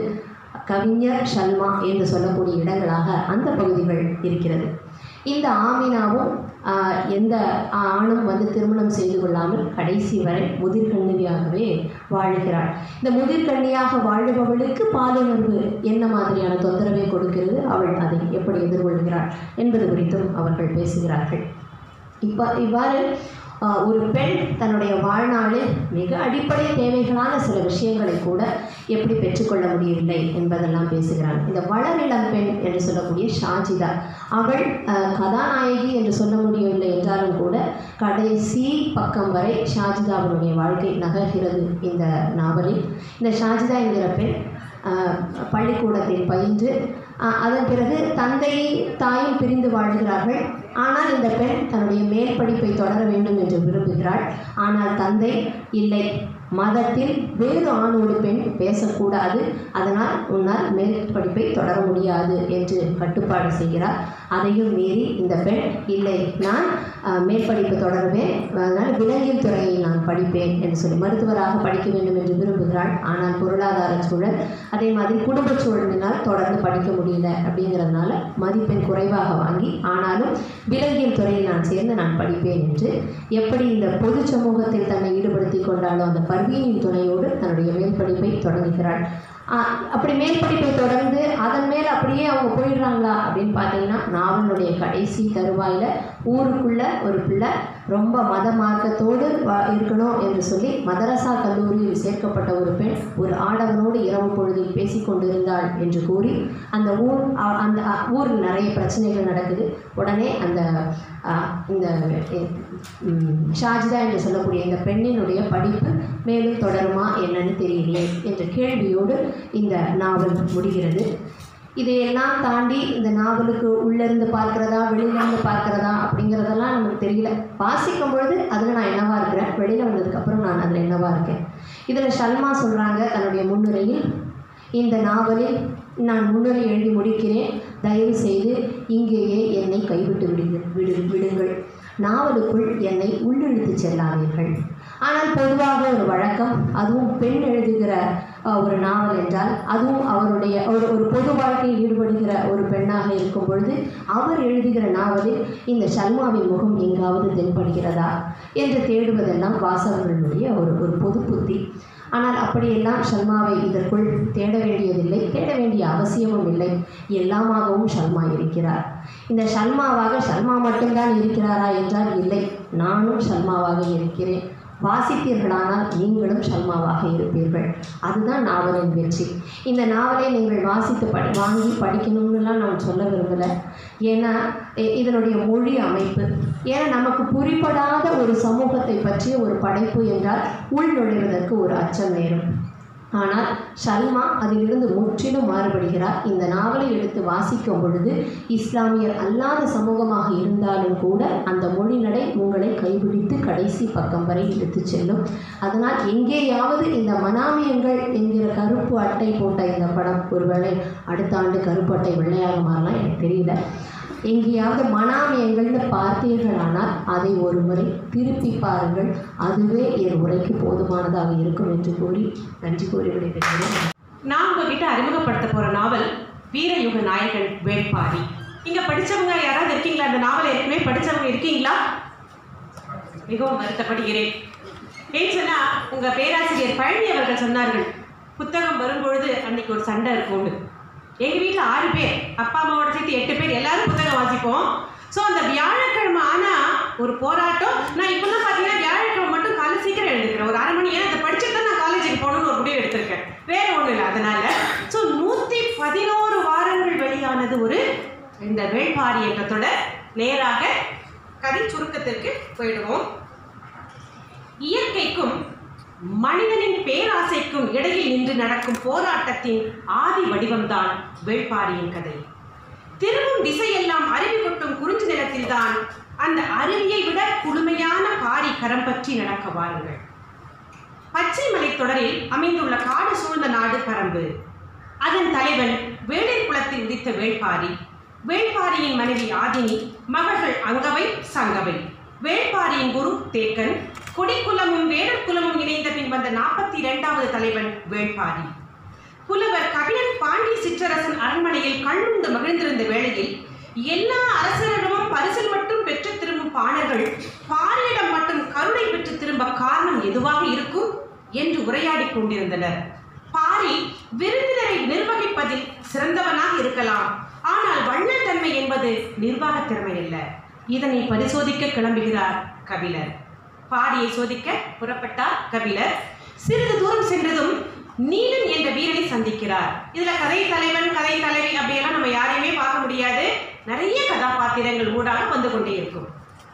கவிஞர் ஷல்மா என்று சொல்லக்கூடிய இடங்களாக அந்த பகுதிகள் இருக்கிறது இந்த ஆமினாவும் ஆஹ், எந்த ஆணும் வந்து திருமணம் செய்து கொள்ளாமல் கடைசி வரை முதிர்கண்ணியாகவே வாழ்கிறாள் இந்த முதிர்கண்ணியாக வாழுபவளுக்கு பாலுணர்வு என்ன மாதிரியான தொந்தரவை கொடுக்கிறது அவள் அதை எப்படி எதிர்கொள்கிறாள் என்பது குறித்தும் அவர்கள் பேசுகிறார்கள் இப்போ இவ்வாறு ஆஹ், ஒரு பெண் தன்னுடைய வாழ்நாளில் மிக அடிப்படை தேவைகளான சில விஷயங்களை கூட எப்படி பெற்றுக்கொள்ள முடியவில்லை என்பதெல்லாம் பேசுகிறார் இந்த வளரிளம் பெண் என்று சொல்லக்கூடிய ஷாஜிதா அவள் ஆஹ், கதாநாயகி என்று சொல்ல முடியவில்லை என்றாலும் கூட கடைசி பக்கம் வரை ஷாஜிதாவினுடைய வாழ்க்கை நகர்கிறது இந்த நாவலில் இந்த ஷாஜிதா என்கிற பெண் ஆஹ், பள்ளிக்கூடத்தில் பயின்று ஆஹ், அதன் பிறகு தந்தை தாயும் பிரிந்து வாழ்கிறார்கள் ஆனால் இந்த பெண் தன்னுடைய மேல் படிப்பை தொடர வேண்டும் என்று விரும்புகிறாள் ஆனால் தந்தை இல்லை மதத்தில் வேறு ஆணோடு பெண் பேசக்கூடாது அதனால் உன்னால் மேல் படிப்பை தொடர முடியாது என்று கட்டுப்பாடு செய்கிறார் அதையும் மீறி இந்த பெண் இல்லை நான் ஆஹ், மேல் படிப்பு தொடருவேன் அதனால் விலங்கியல் துறையை நான் படிப்பேன் என்று சொல்லி மருத்துவராக படிக்க வேண்டும் என்று விரும்புகிறாள் ஆனால் பொருளாதார சூழல் அதே மாதிரி குடும்ப சூழலினால் தொடர்ந்து படிக்க முடியல அப்படிங்கிறதுனால மதிப்பெண் குறைவாக வாங்கி ஆனாலும் விலங்கியல் துறையில் நான் சேர்ந்து நான் படிப்பேன் என்று எப்படி இந்த பொது சமூகத்தில் தன்னை ஈடுபடுத்தி கொண்டாலோ அந்த பர்வீனின் துணையோடு தன்னுடைய மேல் படிப்பை தொடங்குகிறாள் ஆஹ் அப்படி மேல் படிப்பை தொடர்ந்து அதன் மேல் அப்படியே அவங்க போயிடுறாங்களா அப்படின்னு பார்த்தீங்கன்னா நாவலுடைய கடைசி தருவாயில் ஊருக்குள்ள ஒரு பிள்ளை ரொம்ப மத மார்க்கத்தோடு வா- இருக்கணும் என்று சொல்லி மதரசா கல்லூரியில் சேர்க்கப்பட்ட ஒரு பெண் ஒரு ஆடவனோடு இரவு பொழுதில் பேசிக்கொண்டிருந்தாள் என்று கூறி அந்த ஊர் அ- அந்த அ- ஊரில் நிறைய பிரச்சனைகள் நடக்குது உடனே அந்த அ, இந்த எ- ம், ஷாஜிதா என்று சொல்லக்கூடிய இந்த பெண்ணினுடைய படிப்பு மேலும் தொடருமா என்னன்னு தெரியலையே என்ற கேள்வியோடு இந்த நாவல் முடிகிறது இதையெல்லாம் தாண்டி இந்த நாவலுக்கு உள்ளேருந்து பார்க்கிறதா வெளியிலேருந்து பார்க்கிறதா அப்படிங்கிறதெல்லாம் நமக்கு தெரியல வாசிக்கும் பொழுது அதில் நான் என்னவா இருக்கிறேன் வெளியில் வந்ததுக்கப்புறம் நான் அதில் என்னவா இருக்கேன் இதில் ஷல்மா சொல்கிறாங்க தன்னுடைய முன்னுரையில் இந்த நாவலில் நான் முன்னுரை எழுதி முடிக்கிறேன் தயவு செய்து இங்கேயே என்னை கைவிட்டு விடுங்க விடு விடுங்கள் நாவலுக்குள் என்னை உள்ளிழுத்து செல்லாதீர்கள் ஆனால் பொதுவாக ஒரு வழக்கம் அதுவும் பெண் எழுதுகிற அஹ், ஒரு நாவல் என்றால் அதுவும் அவருடைய ஒரு ஒரு பொது வாழ்க்கையில் ஈடுபடுகிற ஒரு பெண்ணாக இருக்கும் பொழுது அவர் எழுதுகிற நாவலில் இந்த ஷல்மாவின் முகம் எங்காவது தென்படுகிறதா என்று தேடுவதெல்லாம் வாசகர்களுடைய ஒரு ஒரு பொது புத்தி ஆனால் அப்படியெல்லாம் ஷல்மாவை இதற்குள் தேட வேண்டியதில்லை தேட வேண்டிய அவசியமும் இல்லை எல்லாமாகவும் ஷல்மா இருக்கிறார் இந்த ஷல்மாவாக ஷல்மா மட்டும்தான் இருக்கிறாரா என்றால் இல்லை நானும் ஷல்மாவாக இருக்கிறேன் வாசித்தீர்களானால் நீங்களும் ஷல்மாவாக இருப்பீர்கள் அதுதான் நாவலின் வெற்றி இந்த நாவலை நீங்கள் வாசித்து படி வாங்கி படிக்கணும்னுலாம் நான் சொல்ல விரும்பலை ஏன்னா இ- இதனுடைய மொழி அமைப்பு ஏன்னா நமக்கு புரிபடாத ஒரு சமூகத்தை பற்றிய ஒரு படைப்பு என்றால் உள் நுழைவதற்கு ஒரு அச்சம் நேரும் ஆனால் ஷல்மா அதிலிருந்து முற்றிலும் மாறுபடுகிறார் இந்த நாவலை எடுத்து வாசிக்கும் பொழுது இஸ்லாமியர் அல்லாத சமூகமாக இருந்தாலும் கூட அந்த மொழிநடை உங்களை கைபிடித்து கடைசி பக்கம் வரை எடுத்துச் செல்லும் அதனால் எங்கேயாவது இந்த மனாமியங்கள் என்கிற கருப்பு அட்டை போட்ட இந்த படம் ஒருவேளை அடுத்த ஆண்டு கருப்பு அட்டை வெள்ளையாக மாறலாம் எனக்கு தெரியல எங்கேயாவது மனாமியங்கள்னு பார்த்தீர்களானால் அதை ஒரு முறை திருப்பி பாருங்கள் அதுவே என் உரைக்கு போதுமானதாக இருக்கும் என்று கூறி நன்றி கூறி விடைபெறுகிறேன் நான் உங்ககிட்ட அறிமுகப்படுத்த போற நாவல் வீரயுக நாயகன் வேட்பாரி இங்க படிச்சவங்க யாராவது இருக்கீங்களா அந்த நாவலை ஏற்கனவே படிச்சவங்க இருக்கீங்களா மிகவும் வருத்தப்படுகிறேன் ஏன் சொன்னா உங்க பேராசிரியர் பழனி அவர்கள் சொன்னார்கள் புத்தகம் வரும்பொழுது அன்னைக்கு ஒரு சண்டை இருக்கும்னு எங்க வீட்டில் ஆறு பேர் அப்பா அம்மாவோட சேர்த்து எட்டு பேர் எல்லாரும் புத்தகம் வாசிப்போம் ஸோ அந்த வியாழக்கிழமை ஆனா ஒரு போராட்டம் நான் இப்பெல்லாம் பார்த்தீங்கன்னா வியாழக்கிழமை மட்டும் காலை சீக்கிரம் எழுதுக்கிறேன் ஒரு அரை மணி ஏன்னா அதை படிச்சுட்டு தான் நான் காலேஜுக்கு போகணும்னு ஒரு முடிவு எடுத்திருக்கேன் வேற ஒன்றும் இல்லை அதனால ஸோ நூற்றி நூத்தி பதினோரு வாரங்கள் வெளியானது ஒரு இந்த வேள்பாரி என்ற தொடர் நேராக கதை சுருக்கத்திற்கு போயிடுவோம் இயற்கைக்கும் மனிதனின் பேராசைக்கும் இடையில் நின்று நடக்கும் போராட்டத்தின் ஆதி வடிவம்தான் வேள்பாரியின் கதை திரும்பும் திசையெல்லாம் அருவி கொட்டும் குறிஞ்சி நிலத்தில்தான் அந்த அருவியை விட குளுமையான பாரி கரம் பற்றி நடக்க வாருங்கள் பச்சை மலைத்தொடரில் அமைந்துள்ள காடு சூழ்ந்த நாடு பரம்பு அதன் தலைவன் வேளிர் குளத்தில் உதித்த வேள்பாரி வேள்பாரியின் மனைவி ஆதினி மகள்கள் அங்கவை சங்கவை வேள்பாரியின் குரு தேக்கன் கொடிக்குலமும் வேடர் குலமும் இணைந்த பின் வந்த நாற்பத்தி இரண்டாவது தலைவன் வேள்பாரி புலவர் கபிலன் பாண்டிய சிற்றரசன் அரண்மனையில் கண்ணுண்டு மகிழ்ந்திருந்த வேளையில் எல்லா அரசரிடமும் பரிசில் மட்டும் பெற்று திரும்பும் பாணர்கள் பாரியிடம் மட்டும் கருணை பெற்று திரும்ப காரணம் எதுவாக இருக்கும் என்று உரையாடிக் கொண்டிருந்தனர் பாரி விருந்தினரை நிர்வகிப்பதில் சிறந்தவனாக இருக்கலாம் ஆனால் வள்ளல் தன்மை என்பது நிர்வாகத் திறமை அல்ல இதனை பரிசோதிக்க கிளம்புகிறார் கபிலர் பாரியை சோதிக்க புறப்பட்டார் கபிலர் சிறிது தூரம் சென்றதும் நீலன் என்ற வீரனை சந்திக்கிறார் இதுல கதை தலைவன் கதை தலைவி அப்படியெல்லாம் நம்ம யாரையுமே பார்க்க முடியாது நிறைய கதாபாத்திரங்கள் ஊடாக வந்து கொண்டே இருக்கும்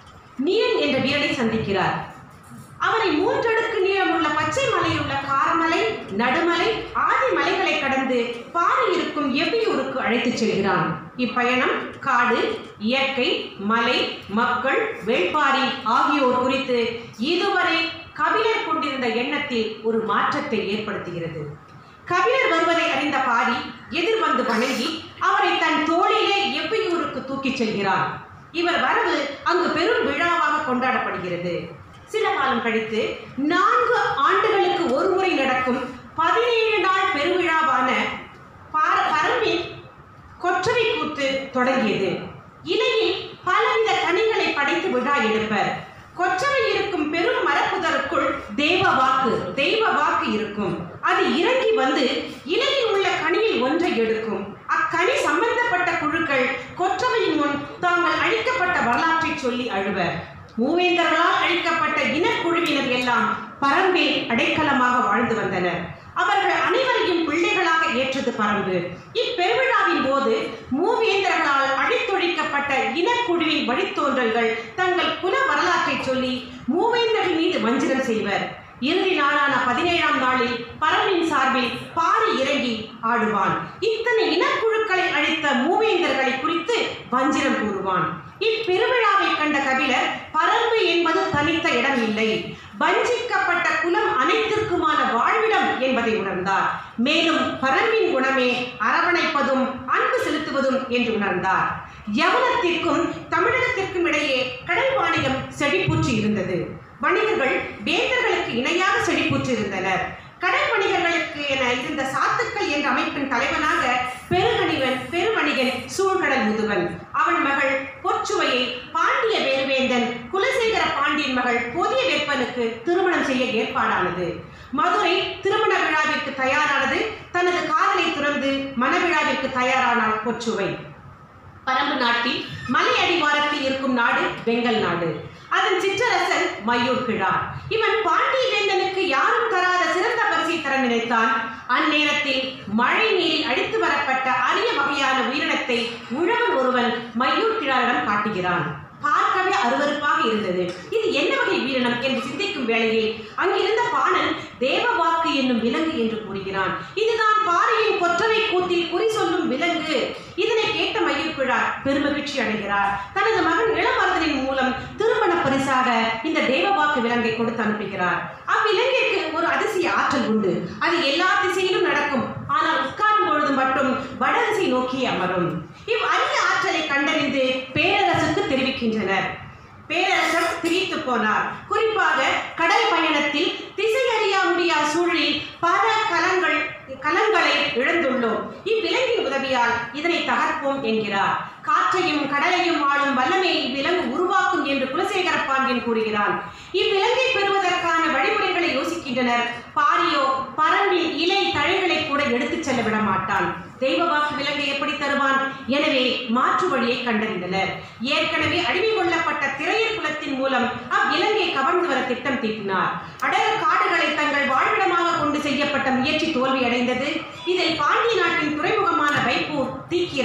நீலன் என்ற வீரனை சந்திக்கிறார் அவரை மூன்றடுக்கு நீளமுள்ள பச்சை மலையில் உள்ள காரமலை நடுமலை ஆதி மலைகளை கடந்து பாறை இருக்கும் எவ்வியூருக்கு அழைத்துச் செல்கிறான் இப்பயணம் காடு இயற்கை மலை மக்கள் வேள்பாரி ஆகியோர் குறித்து இதுவரை கபிலர் கொண்டிருந்த எண்ணத்தில் ஒரு மாற்றத்தை ஏற்படுத்துகிறது கபிலர் வருவதை அறிந்த பாரி எதிர் வந்து வணங்கி அவரை தன் தோளிலே எவ்வியூருக்கு தூக்கிச் செல்கிறார் இவர் வரவு அங்கு பெரும் விழாவாக கொண்டாடப்படுகிறது சில காலம் கழித்து நான்கு ஆண்டுகளுக்கு ஒரு முறை நடக்கும் பதினேழு நாள் பெருவிழாவான பார- பரம்பின் கொற்றவை கூத்து தொடங்கியது இலையில் பலவித கனிகளை படைத்து விழா எடுப்பர் கொற்றவை இருக்கும் பெரும் மரப்புதருக்குள் தேவ வாக்கு தெய்வ வாக்கு இருக்கும் அது இறங்கி வந்து இலையில் உள்ள கனியில் ஒன்றை எடுக்கும் அக்கனி சம்பந்தப்பட்ட குழுக்கள் கொற்றவையின் முன் தாங்கள் அழிக்கப்பட்ட வரலாற்றை சொல்லி அழுவர் மூவேந்தர்களால் அழிக்கப்பட்ட இனக்குழுவினர் எல்லாம் பரம்பில் அடைக்கலமாக வாழ்ந்து வந்தனர் அவர்கள் அனைவரையும் பிள்ளைகளாக ஏற்றது பரம்பு இப்பெருவிழாவின் போது மூவேந்தர்களால் அழித்தொழிக்கப்பட்ட இனக்குழுவின் வழித்தோன்றல்கள் தங்கள் குல வரலாற்றை சொல்லி மூவேந்தர்கள் மீது வஞ்சிரம் செய்வர் இறுதி நாளான பதினேழாம் நாளில் பரம்பின் சார்பில் பாரி இறங்கி ஆடுவான் இத்தனை இனக்குழுக்களை அழித்த மூவேந்தர்களை குறித்து வஞ்சிரம் கூறுவான் இப்பெருவிழாவை கண்ட கபிலர் பரம்பு என்பது தனித்த இடம் இல்லை வஞ்சிக்கப்பட்ட குலம் அனைத்திற்குமான வாழ்விடம் என்பதை உணர்ந்தார் மேலும் பரம்பின் குணமே அரவணைப்பதும் அன்பு செலுத்துவதும் என்று உணர்ந்தார் யவனத்திற்கும் தமிழகத்திற்கும் இடையே கடல் வாணிகம் செழிப்புற்று இருந்தது வணிகர்கள் வேந்தர்களுக்கு இணையாக செழிப்புற்று இருந்தனர் கடல் வணிகர்களுக்கு என இருந்த சாத்துக்கள் என்ற அமைப்பின் தலைவனாக பெருவணிவன் பெருவணிகன் சூழ்கடல் முதுவன் அவன் மகள் பொற்சுவையை பாண்டிய வேல்வேந்தன் குலசேகர பாண்டியன் மகள் போதிய வேப்பனுக்கு திருமணம் செய்ய ஏற்பாடானது மதுரை திருமண விழாவிற்கு தயாரானது தனது காதலை துறந்து மணவிழாவிற்கு தயாரானாள் பொற்சுவை பரம்பு நாட்டில் மலை அடிவாரத்தில் இருக்கும் நாடு வெங்கல் நாடு அதன் சிற்றரசன் மையூர் கிழார் இவன் பாண்டிய வேந்தனுக்கு யாரும் தராத சிறந்த பரிசை தர நினைத்தான் அந்நேரத்தில் மழை நீரில் அடித்து வரப்பட்ட அரிய வகையான உயிரினத்தை உழவன் ஒருவன் மையூர் கிழாரிடம் காட்டுகிறான் பார்க்கவே அருவருப்பாக இருந்தது இது என்ன வகை வீரணம் என்று சிந்திக்கும் வேளையில் அங்கிருந்த பாணன் தேவவாக்கு என்னும் விலங்கு என்று கூறுகிறான் இதுதான் பாரியின் கொற்றவை கூத்தில் குறி சொல்லும் விலங்கு இதனை கேட்ட மயிர்குழார் பெருமகிழ்ச்சி அடைகிறார் தனது மகன் இளமருதனின் மூலம் திருமண பரிசாக இந்த தேவவாக்கு விலங்கை கொடுத்து அனுப்புகிறார் அவ்விலங்கிற்கு ஒரு அதிசய ஆற்றல் உண்டு அது எல்லா திசையிலும் நடக்கும் ஆனால் உட்காரும் பொழுது மட்டும் வடதிசை நோக்கி அமரும் இவ் அரிய ஆற்றலை கண்டறிந்து பேரரசுக்கு தெரிவிக்கின்றனர் பேரரசர் திரித்து போனார் குறிப்பாக கடல் பயணத்தில் திசை அறியா முடியா சூழலில் பல கலங்கள் கலங்களை இழந்துள்ளோம் இவ்விலங்கின் உதவியால் இதனை தகர்ப்போம் என்கிறார் காற்றையும் கடலையும் ஆளும் வல்லமையை இவ்விலங்கு உருவாக்கும் என்று குலசேகர பாண்டியன் கூறுகிறான் இவ்விலங்கை பெறுவதற்கான வழிமுறைகளை யோசிக்கின்றனர் பாரியோ பரம்பின் இலை தழைகளை கூட எடுத்துச் செல்ல விட மாட்டான் தெய்வ வாக்கு விலங்கை எப்படி தருவான் எனவே மாற்று வழியை கண்டறிந்தனர் ஏற்கனவே அடிமை கொள்ளப்பட்ட திரையர் குலத்தின் மூலம் அவ்விலங்கை கவர்ந்து வர திட்டம் தீட்டினார் அடர் காடுகளை தங்கள் வாழ்விடமாக கொண்டு செய்யப்பட்ட முயற்சி தோல்வி அடைந்தது இதில் பாண்டிய நாட்டின் துறைமுகம்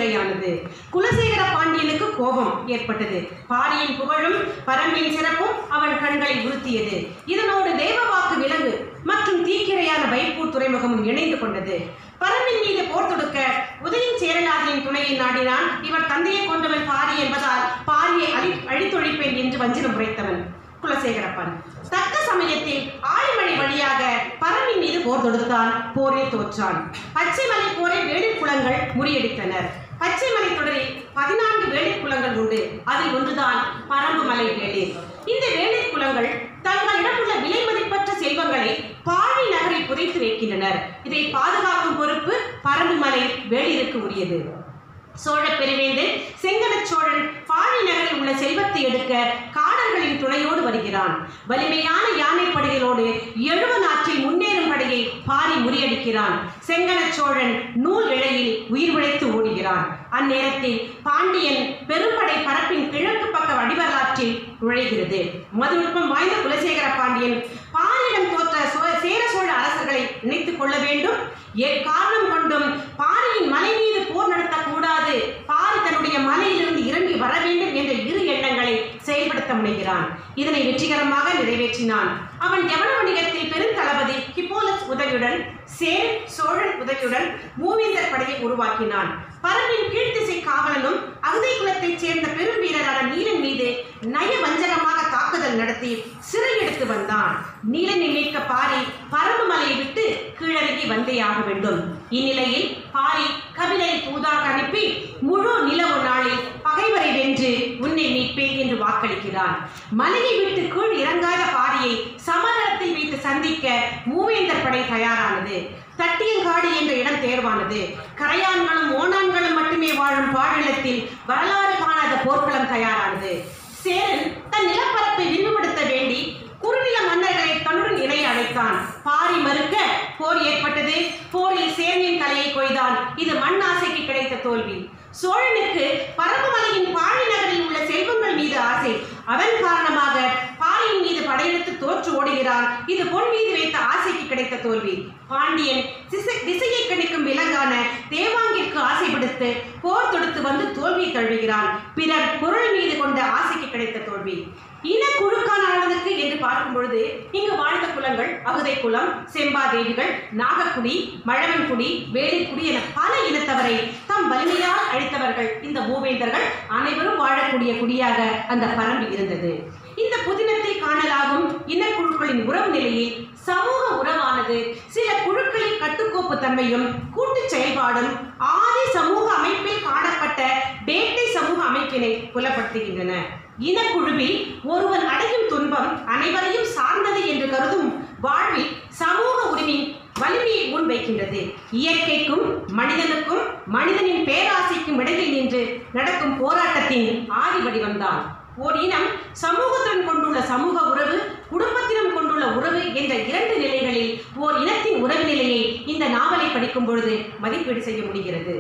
நிலையானது குலசேகர பாண்டியனுக்கு கோபம் ஏற்பட்டது பாரியின் புகழும் பரம்பின் சிறப்பும் அவன் கண்களை உறுத்தியது இதனோடு தேவவாக்கு விலங்கு மற்றும் தீக்கிரையான வைப்பூர் துறைமுகமும் இணைந்து கொண்டது பரம்பின் மீது போர் தொடுக்க உதயன் சேரலாதனின் துணையை நாடினான் இவர் தந்தையை கொண்டவன் பாரி என்பதால் பாரியை அழி அழித்தொழிப்பேன் என்று வஞ்சிரம் உரைத்தவன் குலசேகரப்பன் தக்க சமயத்தில் ஆழிமழை வழியாக பரம்பின் மீது போர் தொடுத்தான் போரில் தோற்றான் பச்சைமலை போரை வேளிர் குளங்கள் முறியடித்தனர் பச்சைமலை தொடரில் பதினான்கு வேளிர் குளங்கள் உண்டு அதில் ஒன்றுதான் பரம்புமலை வேளிர் இந்த வேளிர் குளங்கள் தங்களிடம் உள்ள விலை மதிப்பற்ற செல்வங்களை பாழி நகரில் புதைத்து வைக்கின்றனர் இதை பாதுகாக்கும் பொறுப்பு பரம்புமலை வேளிருக்கு உரியது சோழ பெருவேந்தன் செங்கன சோழன் பாழி நகரில் உள்ள செல்வத்தை எடுக்க காடர்களின் துணையோடு வருகிறான் வலிமையான யானைப்படைகளோடு எழுவன் ஆற்றில் முன்னேறும் படையை பாரி முறியடிக்கிறான் செங்கன சோழன் நூல் இழையில் உயிர் பிழைத்து ஓடுகிறான் அந்நேரத்தில் பாண்டியன் பெரும்படை பரப்பின் கிழக்கு பக்க வடிவலாற்றில் நுழைகிறது மதுநுட்பம் வாய்ந்த குலசேகர பாண்டியன் பாரிடம் தோற்ற சோ- சேர சோழ அரசர்களை நினைத்துக் கொள்ள வேண்டும் எக்காரணம் கொண்டும் பாரியின் மலை மீது போர் நடத்தக்கூடாது பாரி தன்னுடைய மலையிலிருந்து இறங்கி வர வேண்டும் என்ற இரு எண்ணங்களை செயல்படுத்த முனைகிறான் இதனை வெற்றிகரமாக நிறைவேற்றினான் அவன் யவன வணிகத்தில் பெருந்தளபதி ஹிப்போலஸ் உதவியுடன் சேர் சோழன் உதவியுடன் மூவேந்தர் படையை உருவாக்கினான் பரம்பின் கீழ்த்திசை காவலனும் அகதை குலத்தைச் சேர்ந்த பெரும் வீரரான நீலன் மீது நய வஞ்சகமாக தாக்குதல் நடத்தி சிறை எடுத்து வந்தான் நீலனை மீட்க பாரி பரம்பு மலையை விட்டு கீழறங்கி வந்தே ஆக வேண்டும் இந்நிலையில் பாரி கபிலரை தூதாக அனுப்பி முழு நிலவு நாளில் பகைவரை வென்று உன்னை மீட்பேன் என்று வாக்களிக்கிறான் மலையை விட்டு கீழ் இறங்காத பாரியை சமதளத்தில் வைத்து சந்திக்க மூவேந்தர் படை தயாரானது தட்டியங்காடு என்ற இடம் தேர்வானது கரையான்களும் ஓணான்களும் மட்டுமே வாழும் பாழலத்தில் வரலாறு காணாத போர்க்களம் தயாரானது சேரன் தன் நிலப்பரப்பை விரிவுபடுத்த வேண்டி குறுநில மன்னர்களை தன்னுடன் இணைய அழைத்தான் பாரி மறுக்க போர் ஏற்பட்டது போரில் சேரனின் தலையை கொய்தான் இது மண் ஆசைக்கு கிடைத்த தோல்வி சோழனுக்கு பரம்புமலையின் பாழி நகரில் உள்ள செல்வங்கள் மீது ஆசை அதன் காரணமாக பாரியின் மீது படையெடுத்து தோற்று ஓடுகிறான் இது பொன் மீது வைத்த ஆசைக்கு கிடைத்த தோல்வி பாண்டியன் திசை திசையை கணிக்கும் விலங்கான தேவாங்கிற்கு ஆசைப்படுத்து போர் தொடுத்து வந்து தோல்வியை தழுவுகிறான் பிறர் பொருள் மீது கொண்ட ஆசைக்கு கிடைத்த தோல்வி இன குழுக்கானவனுக்கு என்று பார்க்கும் பொழுது இங்கு வாழ்ந்த குலங்கள் அகுதை குலம் செம்பாதேவிகள் நாகக்குடி மழவன்குடி வேலிக்குடி என பல இனத்தவரை தம் வலிமையால் அழித்தவர்கள் இந்த மூவேந்தர்கள் அனைவரும் வாழக்கூடிய குடியாக அந்த பரம்பு இருந்தது இந்த புதினத்தில் காணலாகும் இனக்குழுக்களின் உறவு நிலையில் சமூக உறவானது சில குழுக்களின் கட்டுக்கோப்பு தன்மையும் கூட்டு செயல்பாடும் ஆதி சமூக அமைப்பில் காணப்பட்ட வேட்டை சமூக அமைப்பினை புலப்படுத்துகின்றன இனக்குழுவில் ஒருவன் அடையும் துன்பம் அனைவரையும் சார்ந்தது என்று கருதும் வாழ்வில் சமூக உரிமையின் வலிமையை முன்வைக்கின்றது இயற்கைக்கும் மனிதனுக்கும் மனிதனின் பேராசைக்கும் இடையில் நின்று நடக்கும் போராட்டத்தின் ஆதி வடிவம்தான் ஓர் இனம் சமூகத்துடன் கொண்டுள்ள சமூக உறவு குடும்பத்திடம் கொண்டுள்ள உறவு என்ற இரண்டு நிலைகளில் ஓர் இனத்தின் உறவு நிலையை இந்த நாவலை படிக்கும் பொழுது மதிப்பீடு செய்ய முடிகிறது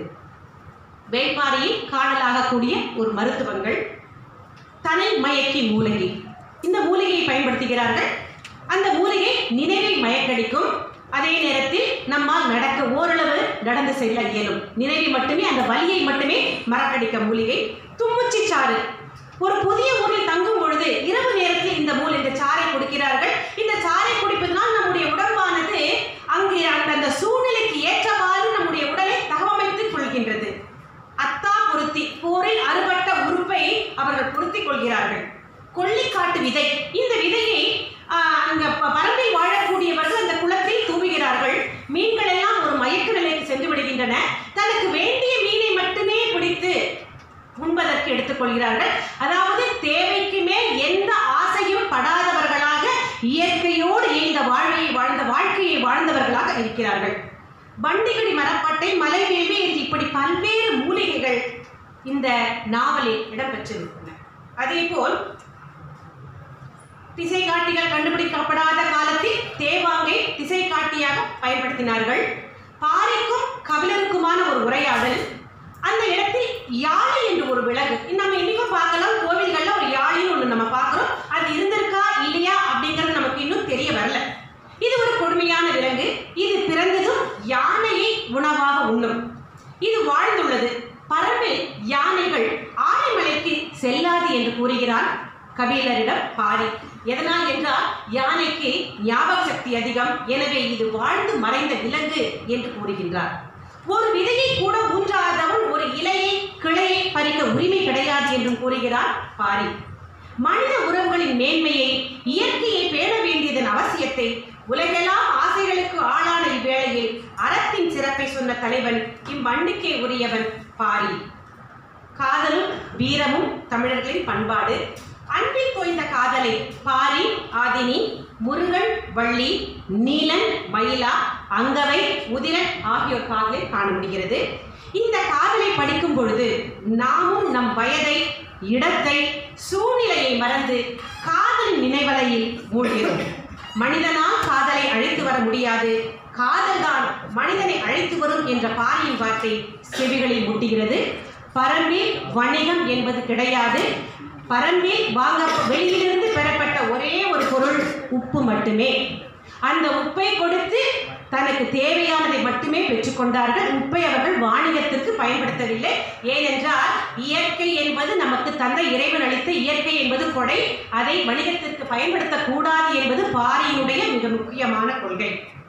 வேள்பாரியில் காணலாகக்கூடிய ஒரு மருத்துவங்கள் தனை மயக்கி மூலிகை இந்த மூலிகையை பயன்படுத்துகிறார்கள் அந்த மூலிகை நினைவை மயக்கடிக்கும் அதே நேரத்தில் நம்மால் நடக்க ஓரளவு நடந்து செல்ல இயலும் நினைவை மட்டுமே அந்த வலியை மட்டுமே மறக்கடிக்க மூலிகை தும்முச்சி சாறு ஒரு புதிய ஊரில் தங்கும் பொழுது இரவு நேரத்தில் இந்த மூல் இந்த சாறை குடிக்கிறார்கள் இந்த சாறை குடிப்பதனால் நம்முடைய உடம்பானது அங்கே அந்த அந்த சூழ்நிலைக்கு ஏற்றவாறு நம்முடைய உடலை தகவமைத்துக் கொள்கின்றது அத்தா பொருத்தி போரில் அறுபட்ட உறுப்பை அவர்கள் பொருத்திக் கொள்கிறார்கள் கொள்ளிக்காட்டு விதை இந்த விதையை ஆஹ், அங்க ப- பரம்பில் வாழக்கூடியவர்கள் அந்த குளத்தில் தூவுகிறார்கள் மீன்கள் எல்லாம் ஒரு மயக்க நிலைக்கு சென்று விடுகின்றன தனக்கு வேண்டிய மீனை மட்டுமே பிடித்து உண்பதற்கு எடுத்துக்கொள்கிறார்கள் அதாவது தேவைக்கு மேல் எந்த ஆசையும் படாதவர்களாக இயற்கையோடு இயந்த வாழ்வையை வாழ்ந்த வாழ்க்கையை வாழ்ந்தவர்களாக இருக்கிறார்கள் வண்டிகடி மரப்பட்டை மலைவேள்வி என்று இப்படி பல்வேறு மூலிகைகள் இந்த நாவலில் இடம்பெற்றிருக்கின்றன அதேபோல் திசை காட்டிகள் கண்டுபிடிக்கப்படாத காலத்தில் தேவாங்கை திசை காட்டியாக பயன்படுத்தினார்கள் பாரிக்கும் கபிலருக்குமான ஒரு உரையாடல் அந்த இடத்தில் யாழை என்று ஒரு விலங்கு நம்ம இன்னைக்கும் பார்க்கலாம் கோவில்கள்ல ஒரு யாழின்னு ஒன்று நம்ம பார்க்கிறோம் அது இருந்திருக்கா இல்லையா அப்படிங்கிறது நமக்கு இன்னும் தெரிய வரல இது ஒரு கொடுமையான விலங்கு இது பிறந்ததும் யானையை உணவாக உண்ணும் இது வாழ்ந்துள்ளது பரம்பில் யானைகள் ஆனைமலைக்கு செல்லாது என்று கூறுகிறான் கபிலரிடம் பாரி எதனால் என்றால் யானைக்கு ஞாபக சக்தி அதிகம் எனவே இது வாழ்ந்து மறைந்த விலங்கு என்று கூறுகின்றார் ஒரு விதையை கூட ஊன்றாதவன் ஒரு இலையை கிளையை பறிக்க உரிமை கிடையாது என்றும் கூறுகிறார் பாரி மனித உறவுகளின் மேன்மையை இயற்கையை பேண வேண்டியதன் அவசியத்தை உலகெல்லாம் ஆசைகளுக்கு ஆளான இவ்வேளையில் அறத்தின் சிறப்பை சொன்ன தலைவன் இம்மண்ணுக்கே உரியவன் பாரி காதலும் வீரமும் தமிழர்களின் பண்பாடு அன்பில் தோய்ந்த காதலை பாரி ஆதினி முருகன் வள்ளி நீலன் மயிலா அங்கவை உதிரன் ஆகியோர் காதலில் காண முடிகிறது இந்த காதலை படிக்கும் பொழுது நாமும் நம் வயதை இடத்தை சூழ்நிலையை மறந்து காதல் நினைவலையில் மூழ்கிறோம் மனிதனால் காதலை அழைத்து வர முடியாது காதல்தான் மனிதனை அழைத்து வரும் என்ற பாரியின் வார்த்தை செவிகளில் முட்டுகிறது பரம்பில் வணிகம் என்பது கிடையாது பரம்பில் வாங்க வெளியிலிருந்து பெறப்பட்ட ஒரே ஒரு பொருள் உப்பு மட்டுமே அந்த உப்பை கொடுத்து தனக்கு தேவையானதை மட்டுமே பெற்றுக்கொண்டார்கள் உப்பை அவர்கள் வாணிகத்திற்கு பயன்படுத்தவில்லை ஏனென்றால் இயற்கை என்பது நமக்கு தந்த இறைவன் அளித்த இயற்கை என்பது கொடை அதை வணிகத்திற்கு பயன்படுத்தக்கூடாது என்பது பாரியினுடைய மிக முக்கியமான கொள்கை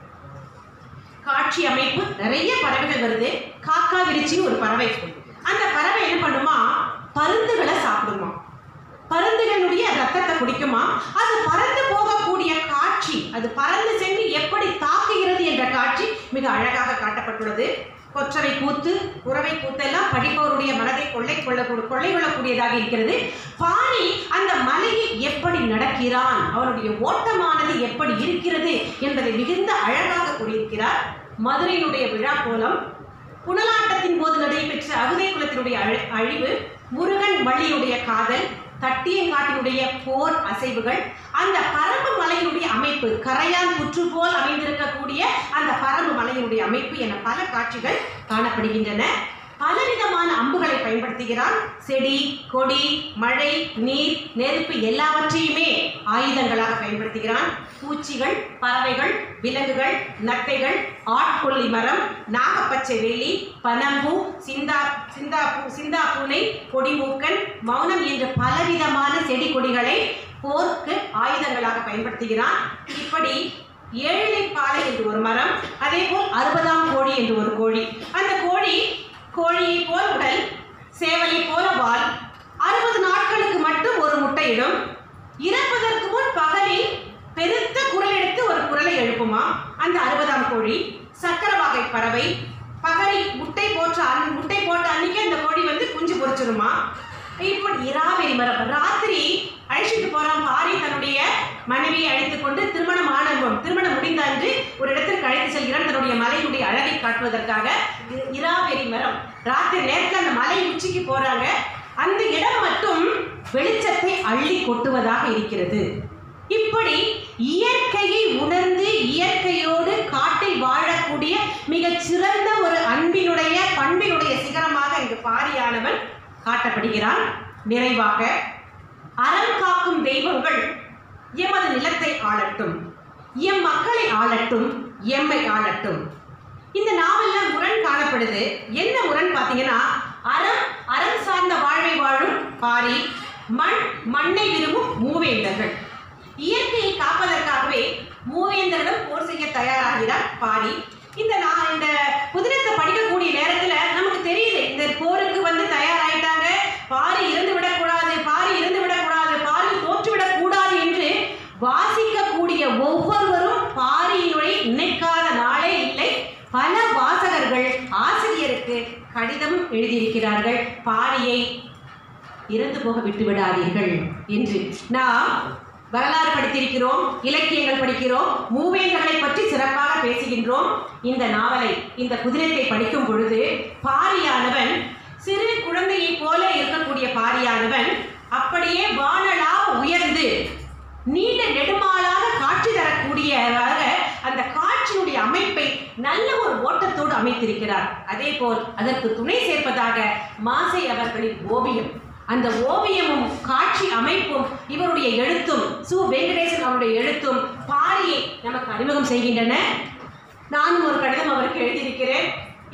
காட்சி அமைப்பு நிறைய பறவைகள் வருது காக்கா விரிச்சின்னு ஒரு பறவை அந்த பறவை என்ன பண்ணுமா பருந்துகளை சாப்பிடுமா பருந்துகளுடைய ரத்தத்தை குடிக்குமா அது பறந்து போகக்கூடிய காட்சி அது பறந்து சென்று எப்படி தாக்குகிறது என்ற காட்சி மிக அழகாக காட்டப்பட்டுள்ளது கொற்றவை கூத்து உறவை கூத்தெல்லாம் படிப்பவருடைய மனதை கொள்ளை கொள்ள கொள்ளை கொள்ளக்கூடியதாக இருக்கிறது பாரி அந்த மலையை எப்படி நடக்கிறான் அவனுடைய ஓட்டமானது எப்படி இருக்கிறது என்பதை மிகுந்த அழகாக கூறியிருக்கிறார் மதுரையினுடைய விழா கோலம் புனலாட்டத்தின் போது நடைபெற்ற அகுதை குலத்தினுடைய அழி- அழிவு முருகன் வள்ளியுடைய காதல் தட்டியங்காட்டினுடைய போர் அசைவுகள் அந்த பரம்பு மலையினுடைய அமைப்பு கரையான் புற்று போல் அமைந்திருக்கக்கூடிய அந்த பரம்பு மலையினுடைய அமைப்பு என பல காட்சிகள் காணப்படுகின்றன பலவிதமான அம்புகளை பயன்படுத்துகிறான் செடி கொடி மழை நீர் நெருப்பு எல்லாவற்றையுமே ஆயுதங்களாக பயன்படுத்துகிறான் பூச்சிகள் பறவைகள் விலங்குகள் நத்தைகள் ஆட்கொல்லி மரம் நாகப்பச்சை வேலி பனம்பூ சிந்தா சிந்தா பூ சிந்தா பூனை கொடிமூக்கன் மௌனம் என்ற பலவிதமான செடி கொடிகளை போருக்கு ஆயுதங்களாக பயன்படுத்துகிறான் இப்படி ஏழிலை பாலை என்று ஒரு மரம் அதே போல் அறுபதாம் கோழி என்று ஒரு கோழி அந்த கோழி கோழியை போல் உடல் சேவலை போல வால் அறுபது நாட்களுக்கு மட்டும் ஒரு முட்டையிடும் இறப்பதற்கு முன் பகலில் பெருத்த குரல் எடுத்து ஒரு குரலை எழுப்புமா அந்த அறுபதாம் கோழி சக்கரவாகை பறவை பகலில் முட்டை போட்ட அன் முட்டை போட்ட அன்னைக்கு அந்த கோழி வந்து குஞ்சு பொரிச்சிருமா இப்போ இராவை மரம் ராத்திரி அழைச்சிட்டு போறான் பாரி தன்னுடைய மனைவியை அழைத்துக் கொண்டு திருமணம் ஆன திருமணம் முடிந்த அன்று ஒரு இடத்திற்கு அழைத்து செல்கிறான் தன்னுடைய மலையினுடைய அழகை காட்டுவதற்காக இ- இராவெளி மரம் ராத்திரி நேரத்தில் அந்த மலை உச்சிக்கு போறாங்க அந்த இடம் மட்டும் வெளிச்சத்தை அள்ளி கொட்டுவதாக இருக்கிறது இப்படி இயற்கையை உணர்ந்து இயற்கையோடு காட்டில் வாழக்கூடிய மிகச் சிறந்த ஒரு அன்பினுடைய பண்பினுடைய சிகரமாக இங்கு பாரியானவன் காட்டப்படுகிறான் நிறைவாக அறம் காக்கும் தெய்வங்கள் எமது நிலத்தை ஆளட்டும் எம் மக்களை ஆளட்டும் எம்மை ஆளட்டும் இந்த நாவல்ல முரண் காணப்படுது என்ன முரண் பார்த்தீங்கன்னா அறம் அறம் சார்ந்த வாழ்வை வாழும் பாரி மண் மண்ணை விரும்பும் மூவேந்தர்கள் இயற்கையை காப்பதற்காகவே மூவேந்தரிடம் போர் செய்ய தயாராகிறார் பாரி இந்த நான் இந்த புதினத்தை படிக்கக்கூடிய நேரத்துல நமக்கு தெரியுது இந்த போருக்கு வந்து தயாராயிட்டாங்க பாரி இருந்து விடக்கூடாது பாரி இருந்து விடக்கூடாது பாரி தோற்று விடக்கூடாது என்று வாசிக்கக்கூடிய ஒவ்வொருவரும் பாரியினுடைய நினைக்காத நாளே இல்லை பல வாசகர்கள் ஆசிரியருக்கு கடிதம் எழுதியிருக்கிறார்கள் பாரியை இறந்து போக விட்டு விடாதீர்கள் என்று நாம் வரலாறு படித்திருக்கிறோம் இலக்கியங்கள் படிக்கிறோம் மூவேந்தர்களை பற்றி சிறப்பாக பேசுகின்றோம் இந்த நாவலை இந்த புதினத்தை படிக்கும் பொழுது பாரியானவன் சிறு குழந்தையைப் போல இருக்கக்கூடிய பாரியானவன் அப்படியே வானலாக உயர்ந்து நீண்ட நெடுமாலாக காட்சி தரக்கூடியதாக அந்த காட்சியினுடைய அமைப்பை நல்ல ஒரு ஓட்டத்தோடு அமைத்திருக்கிறார் அதே போல் அதற்கு துணை சேர்ப்பதாக மாசை அவர்களின் ஓவியம் அந்த ஓவியமும் காட்சி அமைப்பும் இவருடைய எழுத்தும் சு வெங்கடேசன் அவருடைய எழுத்தும் பாரியை நமக்கு அறிமுகம் செய்கின்றன நானும் ஒரு கடிதம் அவருக்கு எழுதியிருக்கிறேன்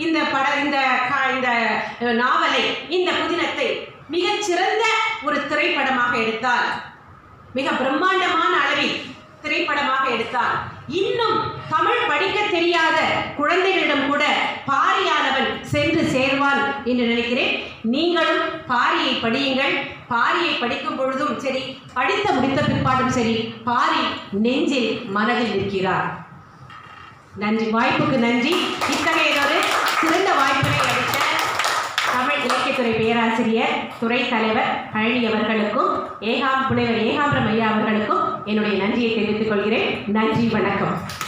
இந்த பட இந்த க- இந்த அஹ், நாவலை இந்த புதினத்தை மிகச்சிறந்த ஒரு திரைப்படமாக எடுத்தால் மிக பிரம்மாண்டமான அளவில் திரைப்படமாக எடுத்தால் இன்னும் தமிழ் படிக்க தெரியாத குழந்தைகளிடம் கூட பாரியானவன் சென்று சேர்வான் என்று நினைக்கிறேன் நீங்களும் பாரியை படியுங்கள் பாரியை படிக்கும் பொழுதும் சரி படித்த முடித்த பிற்பாடும் சரி பாரி நெஞ்சில் மனதில் நிற்கிறார் நன்றி வாய்ப்புக்கு நன்றி இத்தகையதொரு சிறந்த வாய்ப்பினை அளித்த தமிழ் இலக்கியத்துறை பேராசிரியர் துறை தலைவர் பழனி அவர்களுக்கும் ஏகாம் புனைவர் ஏகாம்பரம் ஐயா அவர்களுக்கும் என்னுடைய நன்றியை தெரிவித்துக் கொள்கிறேன் நன்றி வணக்கம்